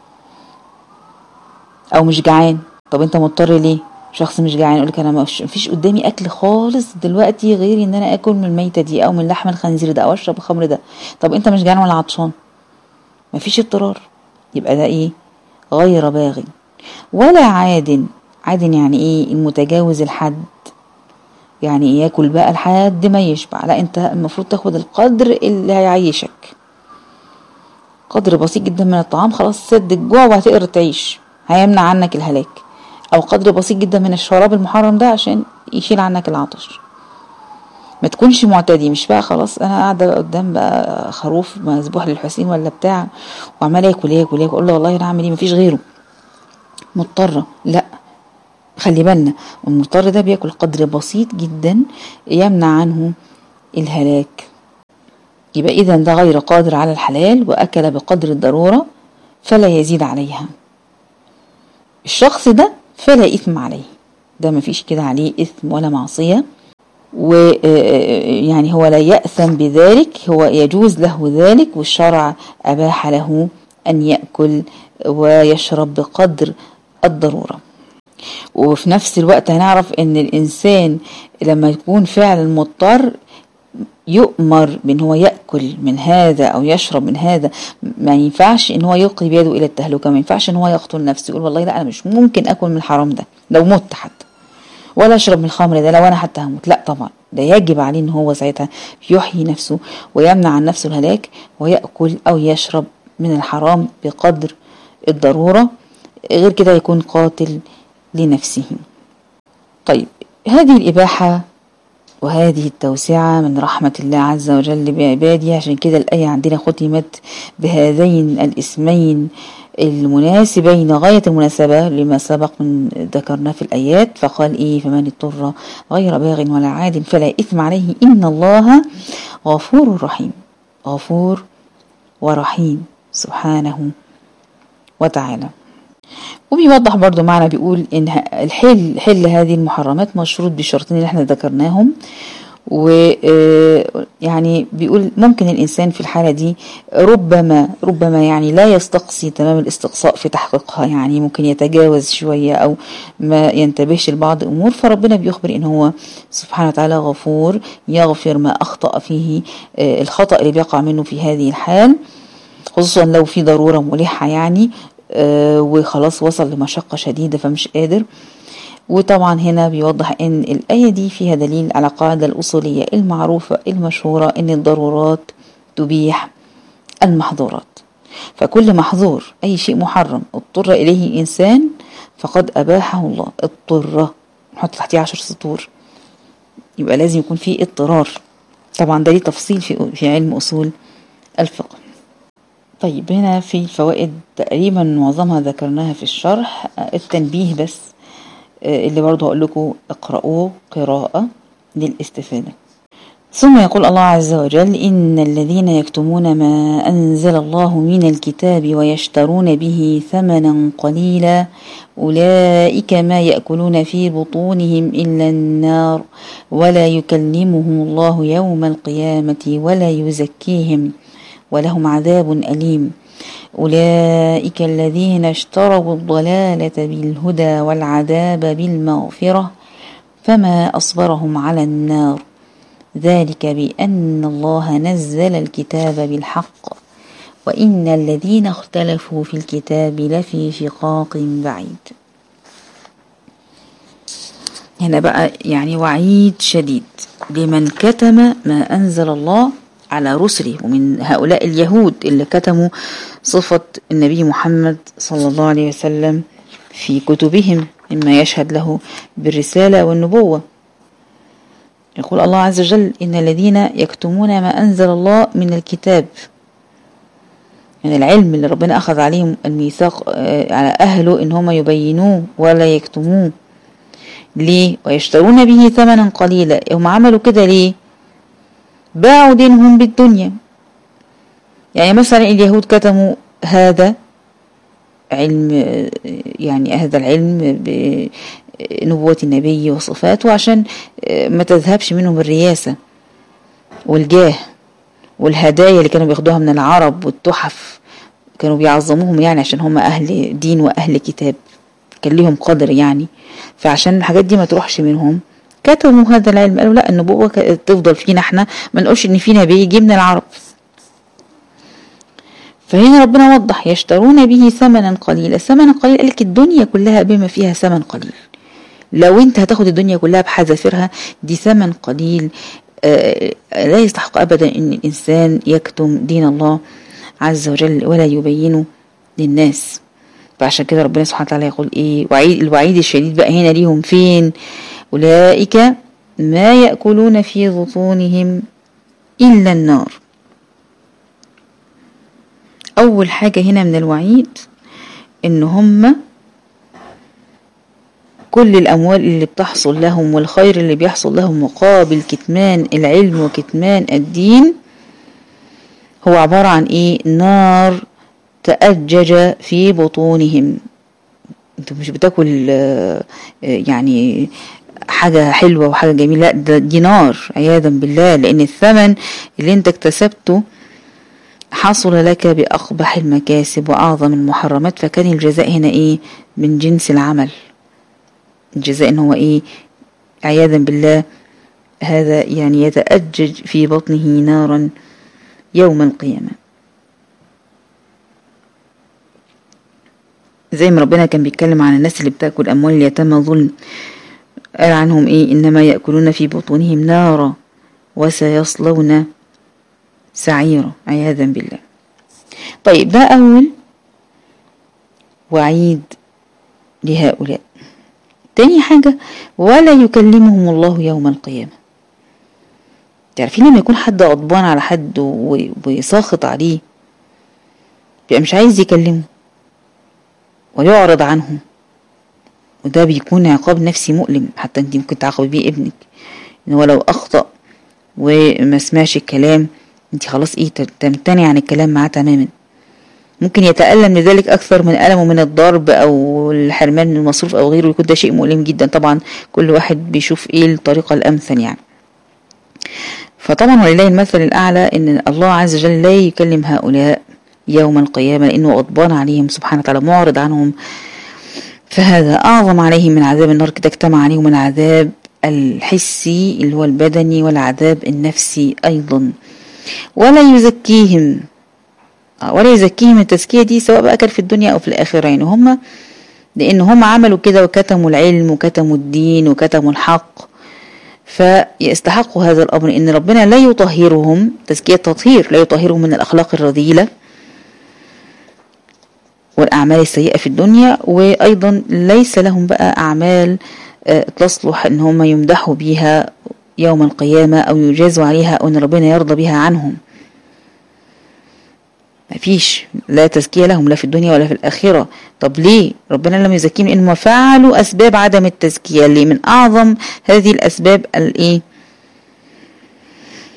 او مش جعان طب انت مضطر ليه شخص مش جعان يقول لك انا مفيش قدامي اكل خالص دلوقتي غير ان انا اكل من الميته دي او من لحم الخنزير ده او اشرب الخمر ده طب انت مش جعان ولا عطشان مفيش اضطرار يبقى ده ايه غير باغ ولا عاد عاد يعني ايه المتجاوز الحد يعني ياكل بقى لحد ما يشبع لا انت المفروض تاخد القدر اللي هيعيشك قدر بسيط جدا من الطعام خلاص سد الجوع وهتقدر تعيش هيمنع عنك الهلاك او قدر بسيط جدا من الشراب المحرم ده عشان يشيل عنك العطش ما تكونش معتدي مش بقى خلاص انا قاعده قدام بقى خروف مذبوح للحسين ولا بتاع وعمال ياكل ياكل ياكل اقول له والله انا اعمل ايه مفيش غيره مضطره لا خلي بالنا المضطر ده بياكل قدر بسيط جدا يمنع عنه الهلاك يبقى اذا ده غير قادر على الحلال واكل بقدر الضروره فلا يزيد عليها الشخص ده فلا إثم عليه ده مفيش كده عليه إثم ولا معصية ويعني هو لا يأثم بذلك هو يجوز له ذلك والشرع أباح له أن يأكل ويشرب بقدر الضرورة وفي نفس الوقت هنعرف ان الانسان لما يكون فعلا مضطر يؤمر بان هو ياكل من هذا او يشرب من هذا ما ينفعش ان هو يلقي بيده الى التهلكه ما ينفعش ان هو يقتل نفسه يقول والله لا انا مش ممكن اكل من الحرام ده لو مت حتى ولا اشرب من الخمر ده لو انا حتى هموت لا طبعا ده يجب عليه ان هو ساعتها يحيي نفسه ويمنع عن نفسه الهلاك وياكل او يشرب من الحرام بقدر الضروره غير كده يكون قاتل لنفسه طيب هذه الاباحه وهذه التوسعة من رحمة الله عز وجل بعباده عشان كده الآية عندنا ختمت بهذين الاسمين المناسبين غاية المناسبة لما سبق من ذكرناه في الآيات فقال إيه فمن اضطر غير باغ ولا عاد فلا إثم عليه إن الله غفور رحيم غفور ورحيم سبحانه وتعالى وبيوضح برضو معنا بيقول ان الحل حل هذه المحرمات مشروط بالشرطين اللي احنا ذكرناهم ويعني بيقول ممكن الإنسان في الحالة دي ربما ربما يعني لا يستقصي تمام الاستقصاء في تحقيقها يعني ممكن يتجاوز شوية أو ما ينتبهش لبعض أمور فربنا بيخبر إن هو سبحانه وتعالى غفور يغفر ما أخطأ فيه الخطأ اللي بيقع منه في هذه الحال خصوصا لو في ضرورة ملحة يعني وخلاص وصل لمشقة شديدة فمش قادر وطبعا هنا بيوضح ان الآية دي فيها دليل على القاعدة الأصولية المعروفة المشهورة ان الضرورات تبيح المحظورات فكل محظور أي شيء محرم اضطر إليه الإنسان فقد أباحه الله اضطر نحط تحتيه عشر سطور يبقى لازم يكون فيه اضطرار طبعا ده ليه تفصيل في, في علم أصول الفقه طيب هنا في فوائد تقريبا معظمها ذكرناها في الشرح التنبيه بس اللي برضه هقول لكم اقرأوه قراءة للاستفادة ثم يقول الله عز وجل إن الذين يكتمون ما أنزل الله من الكتاب ويشترون به ثمنا قليلا أولئك ما يأكلون في بطونهم إلا النار ولا يكلمهم الله يوم القيامة ولا يزكيهم ولهم عذاب أليم أولئك الذين اشتروا الضلالة بالهدى والعذاب بالمغفرة فما أصبرهم على النار ذلك بأن الله نزل الكتاب بالحق وإن الذين اختلفوا في الكتاب لفي شقاق بعيد هنا بقى يعني وعيد شديد لمن كتم ما أنزل الله على رسله ومن هؤلاء اليهود اللي كتموا صفة النبي محمد صلى الله عليه وسلم في كتبهم مما يشهد له بالرسالة والنبوة يقول الله عز وجل إن الذين يكتمون ما أنزل الله من الكتاب من يعني العلم اللي ربنا أخذ عليهم الميثاق آه، على أهله إن هم يبينوه ولا يكتموه ليه ويشترون به ثمنا قليلا هم عملوا كده ليه باعوا دينهم بالدنيا يعني مثلا اليهود كتموا هذا علم آه، يعني هذا العلم نبوة النبي وصفاته عشان آه، ما تذهبش منهم الرياسة والجاه والهدايا اللي كانوا بياخدوها من العرب والتحف كانوا بيعظموهم يعني عشان هم أهل دين وأهل كتاب كان ليهم قدر يعني فعشان الحاجات دي ما تروحش منهم كتبوا هذا العلم قالوا لا النبوة تفضل فينا احنا ما نقولش ان في نبي يجي من العرب فهنا ربنا وضح يشترون به ثمنا قليلا ثمنا قليلا قال لك الدنيا كلها بما فيها ثمن قليل لو انت هتاخد الدنيا كلها بحذافيرها دي ثمن قليل آه، لا يستحق ابدا ان الانسان يكتم دين الله عز وجل ولا يبينه للناس فعشان كده ربنا سبحانه وتعالى يقول ايه وعيد الوعيد الشديد بقى هنا ليهم فين اولئك ما ياكلون في بطونهم الا النار اول حاجه هنا من الوعيد ان هم كل الأموال اللي بتحصل لهم والخير اللي بيحصل لهم مقابل كتمان العلم وكتمان الدين هو عبارة عن إيه نار تأجج في بطونهم انت مش بتاكل آه، يعني حاجة حلوة وحاجة جميلة لا ده دي نار عياذا بالله لأن الثمن اللي انت اكتسبته حصل لك بأقبح المكاسب وأعظم المحرمات فكان الجزاء هنا إيه من جنس العمل الجزاء ان هو ايه عياذا بالله هذا يعني يتأجج في بطنه نارا يوم القيامة زي ما ربنا كان بيتكلم عن الناس اللي بتاكل أموال اليتامى ظلم قال عنهم إيه إنما يأكلون في بطونهم نارا وسيصلون سعيرا عياذا بالله طيب ده أول وعيد لهؤلاء تاني حاجة ولا يكلمهم الله يوم القيامة تعرفين لما يكون حد غضبان على حد ويساخط عليه بيبقى مش عايز يكلمه ويعرض عنه وده بيكون عقاب نفسي مؤلم حتى انت ممكن تعاقبي بيه ابنك ان هو لو اخطأ وما سمعش الكلام انت خلاص ايه تمتنع عن الكلام معاه تماما ممكن يتألم لذلك أكثر من ألمه من الضرب أو الحرمان من المصروف أو غيره يكون ده شيء مؤلم جدا طبعا كل واحد بيشوف إيه الطريقة الأمثل يعني فطبعا ولله المثل الأعلى إن الله عز وجل لا يكلم هؤلاء يوم القيامة لأنه غضبان عليهم سبحانه وتعالى معرض عنهم فهذا أعظم عليهم من عذاب النار كده اجتمع عليهم العذاب الحسي اللي هو البدني والعذاب النفسي أيضا ولا يزكيهم ولا يزكيهم التزكية دي سواء بقى كان في الدنيا أو في الآخرة يعني هم لأن هم عملوا كده وكتموا العلم وكتموا الدين وكتموا الحق فيستحقوا هذا الأمر إن ربنا لا يطهرهم تزكية تطهير لا يطهرهم من الأخلاق الرذيلة والأعمال السيئة في الدنيا وأيضا ليس لهم بقى أعمال آه، تصلح إن هم يمدحوا بيها يوم القيامة أو يجازوا عليها أو إن ربنا يرضى بها عنهم مفيش لا تزكية لهم لا في الدنيا ولا في الآخرة طب ليه ربنا لم يزكيهم إنهم فعلوا أسباب عدم التزكية اللي من أعظم هذه الأسباب الإيه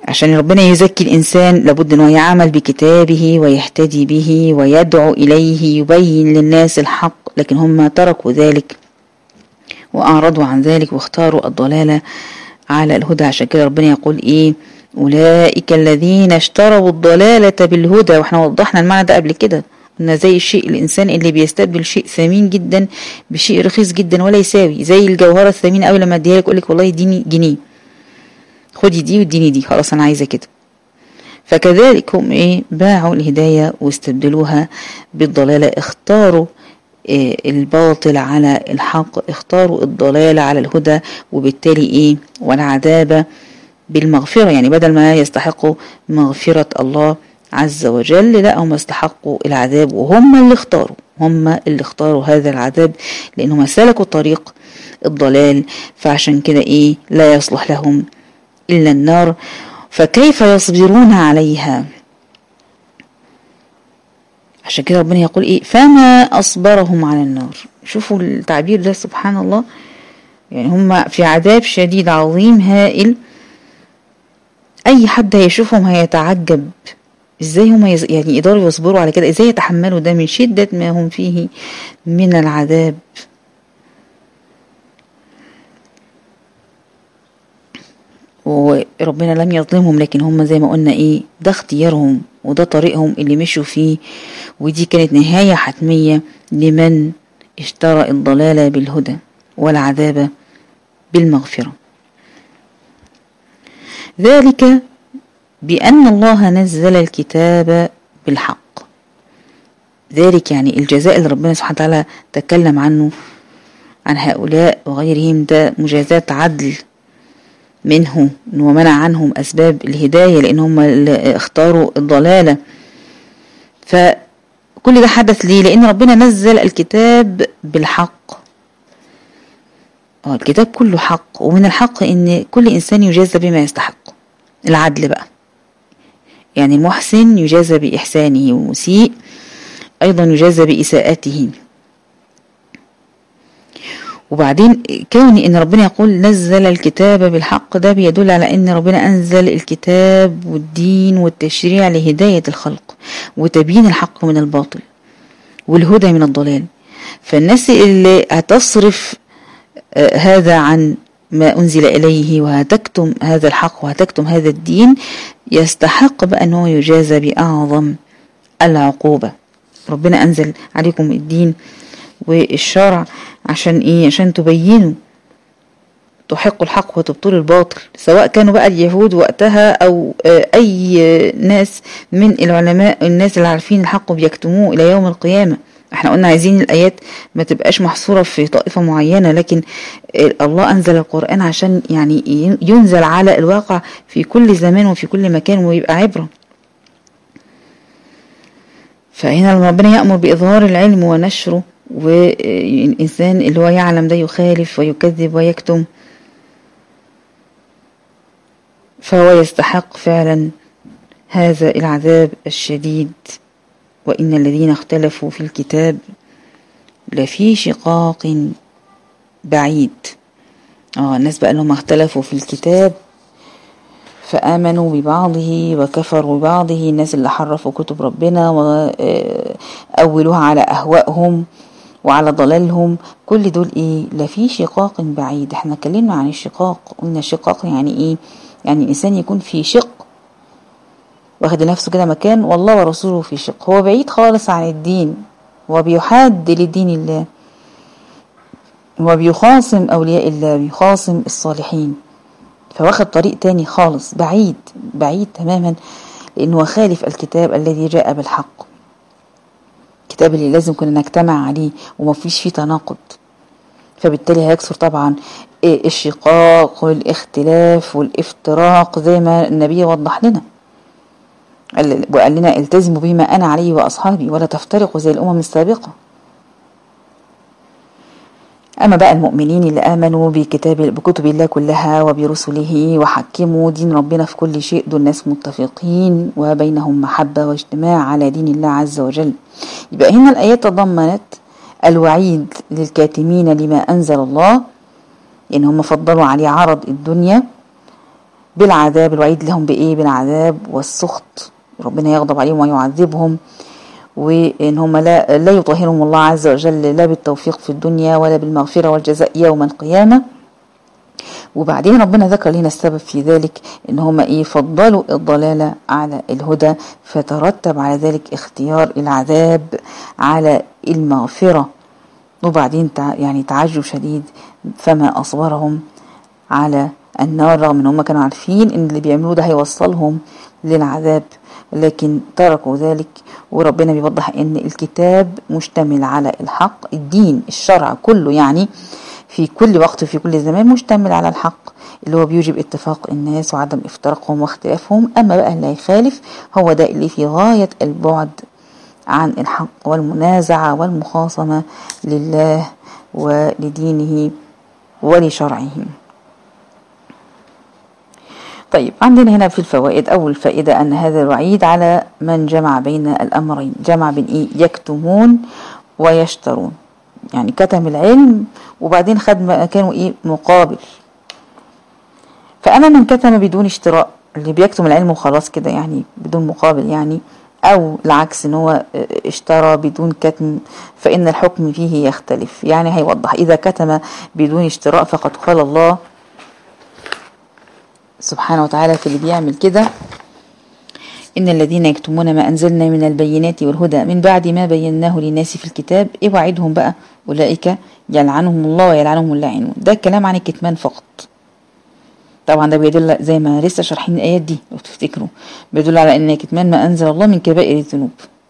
عشان ربنا يزكي الإنسان لابد أنه يعمل بكتابه ويهتدي به ويدعو إليه يبين للناس الحق لكن هم تركوا ذلك وأعرضوا عن ذلك واختاروا الضلالة على الهدى عشان كده ربنا يقول إيه أولئك الذين اشتروا الضلالة بالهدى واحنا وضحنا المعنى ده قبل كده قلنا زي الشيء الإنسان اللي بيستبدل شيء ثمين جدا بشيء رخيص جدا ولا يساوي زي الجوهرة الثمينة أول لما اديها لك يقول لك والله اديني جنيه خدي دي واديني دي خلاص أنا عايزة كده فكذلك هم ايه باعوا الهداية واستبدلوها بالضلالة اختاروا إيه الباطل على الحق اختاروا الضلال على الهدى وبالتالي ايه والعذاب بالمغفرة يعني بدل ما يستحقوا مغفرة الله عز وجل لا هم استحقوا العذاب وهم اللي اختاروا هم اللي اختاروا هذا العذاب لانهم سلكوا طريق الضلال فعشان كده ايه لا يصلح لهم الا النار فكيف يصبرون عليها عشان كده ربنا يقول ايه فما اصبرهم على النار شوفوا التعبير ده سبحان الله يعني هم في عذاب شديد عظيم هائل اي حد هيشوفهم هيتعجب ازاي هم يز... يعني يقدروا يصبروا على كده ازاي يتحملوا ده من شدة ما هم فيه من العذاب وربنا لم يظلمهم لكن هم زي ما قلنا ايه ده اختيارهم وده طريقهم اللي مشوا فيه ودي كانت نهاية حتمية لمن اشترى الضلال بالهدى والعذاب بالمغفرة ذلك بأن الله نزل الكتاب بالحق ذلك يعني الجزاء اللي ربنا سبحانه وتعالى تكلم عنه عن هؤلاء وغيرهم ده مجازات عدل منه ومنع عنهم أسباب الهداية لأنهم اللي اختاروا الضلالة فكل ده حدث ليه لأن ربنا نزل الكتاب بالحق اه الكتاب كله حق ومن الحق ان كل انسان يجازى بما يستحق العدل بقى يعني المحسن يجازى بإحسانه ومسيء أيضا يجازى بإساءته وبعدين كون ان ربنا يقول نزل الكتاب بالحق ده بيدل على ان ربنا انزل الكتاب والدين والتشريع لهداية الخلق وتبيين الحق من الباطل والهدى من الضلال فالناس اللي هتصرف هذا عن ما أنزل إليه وهتكتم هذا الحق وهتكتم هذا الدين يستحق بقى أنه يجازى بأعظم العقوبة ربنا أنزل عليكم الدين والشرع عشان إيه عشان تبينوا تحقوا الحق وتبطلوا الباطل سواء كانوا بقى اليهود وقتها أو أي ناس من العلماء الناس اللي عارفين الحق بيكتموه إلى يوم القيامة احنا قلنا عايزين الآيات ما تبقاش محصورة في طائفة معينة لكن الله أنزل القرآن عشان يعني ينزل على الواقع في كل زمان وفي كل مكان ويبقى عبرة فهنا لما ربنا يأمر بإظهار العلم ونشره والإنسان اللي هو يعلم ده يخالف ويكذب ويكتم فهو يستحق فعلا هذا العذاب الشديد وإن الذين اختلفوا في الكتاب لفي شقاق بعيد اه الناس بقى لهم اختلفوا في الكتاب فآمنوا ببعضه وكفروا ببعضه الناس اللي حرفوا كتب ربنا وأولوها على أهوائهم وعلى ضلالهم كل دول ايه لفي شقاق بعيد احنا اتكلمنا عن الشقاق قلنا الشقاق يعني ايه يعني الانسان يكون في شق واخد لنفسه كده مكان والله ورسوله في شق هو بعيد خالص عن الدين وبيحاد لدين الله وبيخاصم أولياء الله بيخاصم الصالحين فواخد طريق تاني خالص بعيد بعيد تماما لأنه خالف الكتاب الذي جاء بالحق الكتاب اللي لازم كنا نجتمع عليه وما فيش فيه تناقض فبالتالي هيكثر طبعا الشقاق والاختلاف والافتراق زي ما النبي وضح لنا وقال لنا التزموا بما أنا عليه وأصحابي ولا تفترقوا زي الأمم السابقة أما بقى المؤمنين اللي آمنوا بكتاب بكتب الله كلها وبرسله وحكموا دين ربنا في كل شيء دول ناس متفقين وبينهم محبة واجتماع على دين الله عز وجل يبقى هنا الآيات تضمنت الوعيد للكاتمين لما أنزل الله لأن هم فضلوا عليه عرض الدنيا بالعذاب الوعيد لهم بإيه بالعذاب والسخط ربنا يغضب عليهم ويعذبهم وإن هم لا, لا يطهرهم الله عز وجل لا بالتوفيق في الدنيا ولا بالمغفرة والجزاء يوم القيامة وبعدين ربنا ذكر لنا السبب في ذلك ان هم ايه فضلوا الضلالة على الهدى فترتب على ذلك اختيار العذاب على المغفرة وبعدين يعني تعجب شديد فما اصبرهم على النار رغم ان هم كانوا عارفين ان اللي بيعملوه ده هيوصلهم للعذاب لكن تركوا ذلك وربنا بيوضح ان الكتاب مشتمل على الحق الدين الشرع كله يعني في كل وقت وفي كل زمان مشتمل على الحق اللي هو بيوجب اتفاق الناس وعدم افتراقهم واختلافهم أما بقى اللي هيخالف هو ده اللي في غاية البعد عن الحق والمنازعة والمخاصمة لله ولدينه ولشرعه طيب عندنا هنا في الفوائد أول فائدة أن هذا الوعيد على من جمع بين الأمرين جمع بين إيه يكتمون ويشترون يعني كتم العلم وبعدين خد مكانه ايه مقابل فأما من كتم بدون اشتراء اللي بيكتم العلم وخلاص كده يعني بدون مقابل يعني أو العكس إن هو اشترى بدون كتم فإن الحكم فيه يختلف يعني هيوضح إذا كتم بدون اشتراء فقد قال الله سبحانه وتعالى في اللي بيعمل كده إن الذين يكتمون ما أنزلنا من البينات والهدى من بعد ما بيناه للناس في الكتاب اوعدهم بقى أولئك يلعنهم الله ويلعنهم اللاعنون ده الكلام عن الكتمان فقط طبعا ده بيدل زي ما لسه شارحين الآيات دي لو تفتكروا بيدل على أن كتمان ما أنزل الله من كبائر الذنوب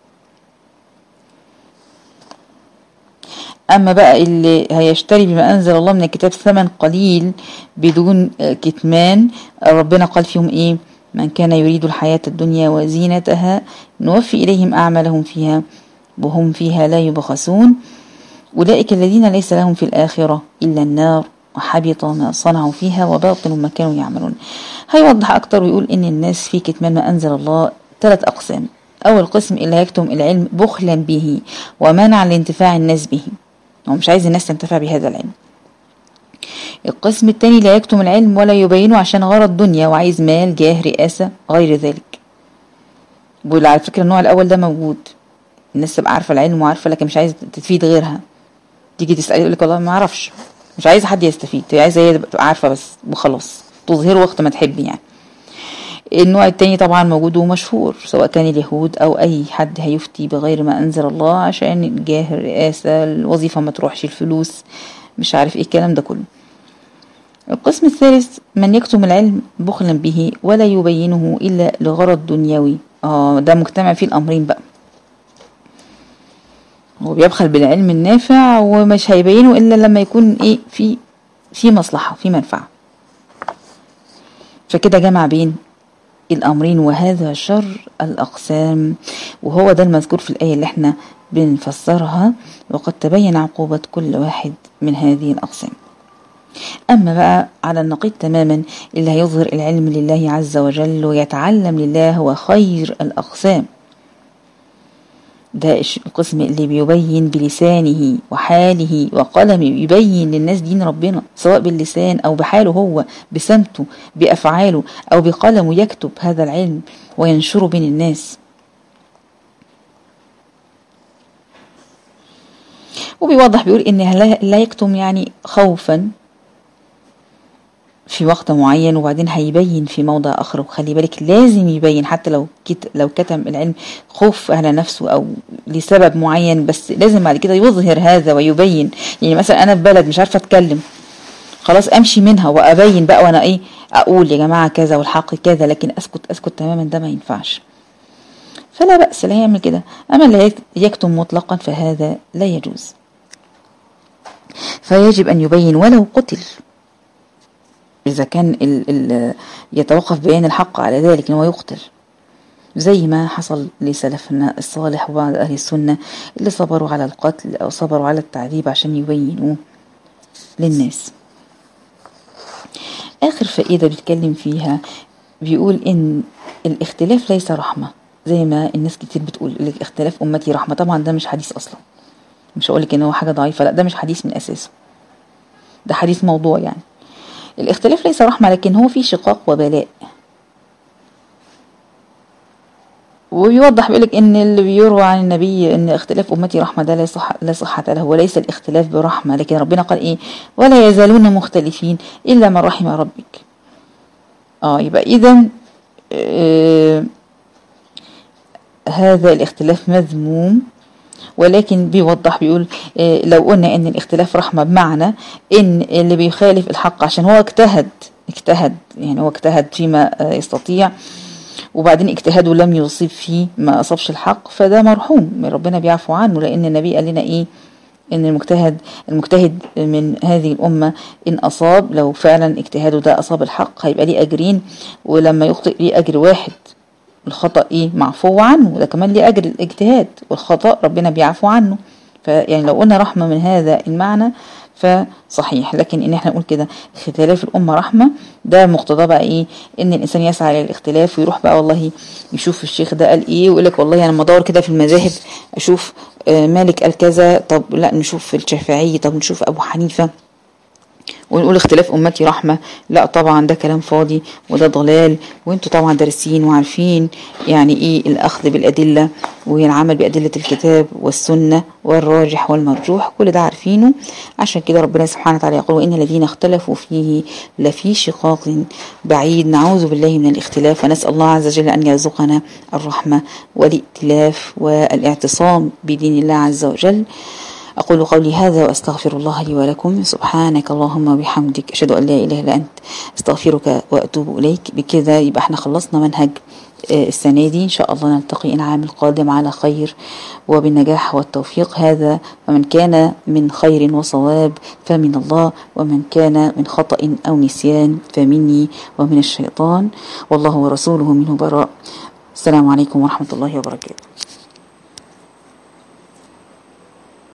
أما بقى اللي هيشتري بما أنزل الله من الكتاب ثمن قليل بدون كتمان ربنا قال فيهم إيه من كان يريد الحياة الدنيا وزينتها نوفي إليهم أعمالهم فيها وهم فيها لا يبخسون أولئك الذين ليس لهم في الآخرة إلا النار وحبط ما صنعوا فيها وباطل ما كانوا يعملون هيوضح أكتر ويقول إن الناس في كتمان ما أنزل الله ثلاث أقسام أول قسم اللي هيكتم العلم بخلا به ومنع لانتفاع الناس به هو مش عايز الناس تنتفع بهذا العلم القسم الثاني لا يكتم العلم ولا يبينه عشان غرض دنيا وعايز مال جاه رئاسة غير ذلك بقول على فكرة النوع الأول ده موجود الناس تبقى عارفة العلم وعارفة لكن مش عايزة تفيد غيرها تيجي تسألي يقول لك والله ما أعرفش مش عايزة حد يستفيد هي عايزة هي تبقى عارفة بس وخلاص تظهر وقت ما تحبي يعني النوع التاني طبعا موجود ومشهور سواء كان اليهود او اي حد هيفتي بغير ما انزل الله عشان جاه الرئاسة الوظيفة ما تروحش الفلوس مش عارف ايه الكلام ده كله القسم الثالث من يكتم العلم بخلا به ولا يبينه إلا لغرض دنيوي آه ده مجتمع فيه الأمرين بقى هو بيبخل بالعلم النافع ومش هيبينه إلا لما يكون إيه في في مصلحة في منفعة فكده جمع بين الأمرين وهذا شر الأقسام وهو ده المذكور في الآية اللي احنا بنفسرها وقد تبين عقوبة كل واحد من هذه الأقسام أما بقى على النقيض تماما اللي هيظهر العلم لله عز وجل ويتعلم لله هو خير الأقسام ده القسم اللي بيبين بلسانه وحاله وقلمه يبين للناس دين ربنا سواء باللسان أو بحاله هو بسمته بأفعاله أو بقلمه يكتب هذا العلم وينشره بين الناس وبيوضح بيقول إن لا يكتم يعني خوفا في وقت معين وبعدين هيبين في موضع اخر وخلي بالك لازم يبين حتى لو كت لو كتم العلم خوف على نفسه او لسبب معين بس لازم بعد كده يظهر هذا ويبين يعني مثلا انا في بلد مش عارفه اتكلم خلاص امشي منها وابين بقى وانا ايه اقول يا جماعه كذا والحق كذا لكن اسكت اسكت تماما ده ما ينفعش فلا بأس لا يعمل كده أما اللي يكتم مطلقا فهذا لا يجوز فيجب أن يبين ولو قتل إذا كان ال ال يتوقف بيان الحق على ذلك أنه يقتل زي ما حصل لسلفنا الصالح وبعض أهل السنة اللي صبروا على القتل أو صبروا على التعذيب عشان يبينوه للناس آخر فائدة بيتكلم فيها بيقول إن الاختلاف ليس رحمة زي ما الناس كتير بتقول الاختلاف أمتي رحمة طبعا ده مش حديث أصلا مش هقولك إن هو حاجة ضعيفة لا ده مش حديث من أساسه ده حديث موضوع يعني الاختلاف ليس رحمة لكن هو في شقاق وبلاء ويوضح بيقول لك ان اللي بيروى عن النبي ان اختلاف امتي رحمه ده لا صح لا صحه له وليس الاختلاف برحمه لكن ربنا قال ايه ولا يزالون مختلفين الا من رحم ربك اه يبقى اذا آه هذا الاختلاف مذموم ولكن بيوضح بيقول آه لو قلنا ان الاختلاف رحمه بمعنى ان اللي بيخالف الحق عشان هو اجتهد اجتهد يعني هو اجتهد فيما آه يستطيع وبعدين اجتهاده لم يصيب فيه ما أصابش الحق فده مرحوم ربنا بيعفو عنه لأن النبي قال لنا إيه ان المجتهد المجتهد من هذه الامه ان اصاب لو فعلا اجتهاده ده اصاب الحق هيبقى ليه اجرين ولما يخطئ ليه اجر واحد الخطا ايه معفو عنه ده كمان ليه اجر الاجتهاد والخطا ربنا بيعفو عنه فيعني لو قلنا رحمه من هذا المعنى فصحيح لكن ان احنا نقول كده اختلاف الامه رحمه ده مقتضاه بقى ايه ان الانسان يسعى للاختلاف ويروح بقى والله يشوف الشيخ ده قال ايه ويقول لك والله انا لما ادور كده في المذاهب اشوف مالك قال كذا طب لا نشوف الشافعي طب نشوف ابو حنيفه ونقول اختلاف امتي رحمه لا طبعا ده كلام فاضي وده ضلال وانتوا طبعا دارسين وعارفين يعني ايه الاخذ بالادله والعمل بادله الكتاب والسنه والراجح والمرجوح كل ده عارفينه عشان كده ربنا سبحانه وتعالى يقول وان الذين اختلفوا فيه لفي شقاق بعيد نعوذ بالله من الاختلاف ونسال الله عز وجل ان يرزقنا الرحمه والائتلاف والاعتصام بدين الله عز وجل أقول قولي هذا وأستغفر الله لي ولكم سبحانك اللهم وبحمدك أشهد أن لا إله إلا أنت أستغفرك وأتوب إليك بكذا يبقى احنا خلصنا منهج السنة دي إن شاء الله نلتقي العام القادم على خير وبالنجاح والتوفيق هذا ومن كان من خير وصواب فمن الله ومن كان من خطأ أو نسيان فمني ومن الشيطان والله ورسوله منه براء السلام عليكم ورحمة الله وبركاته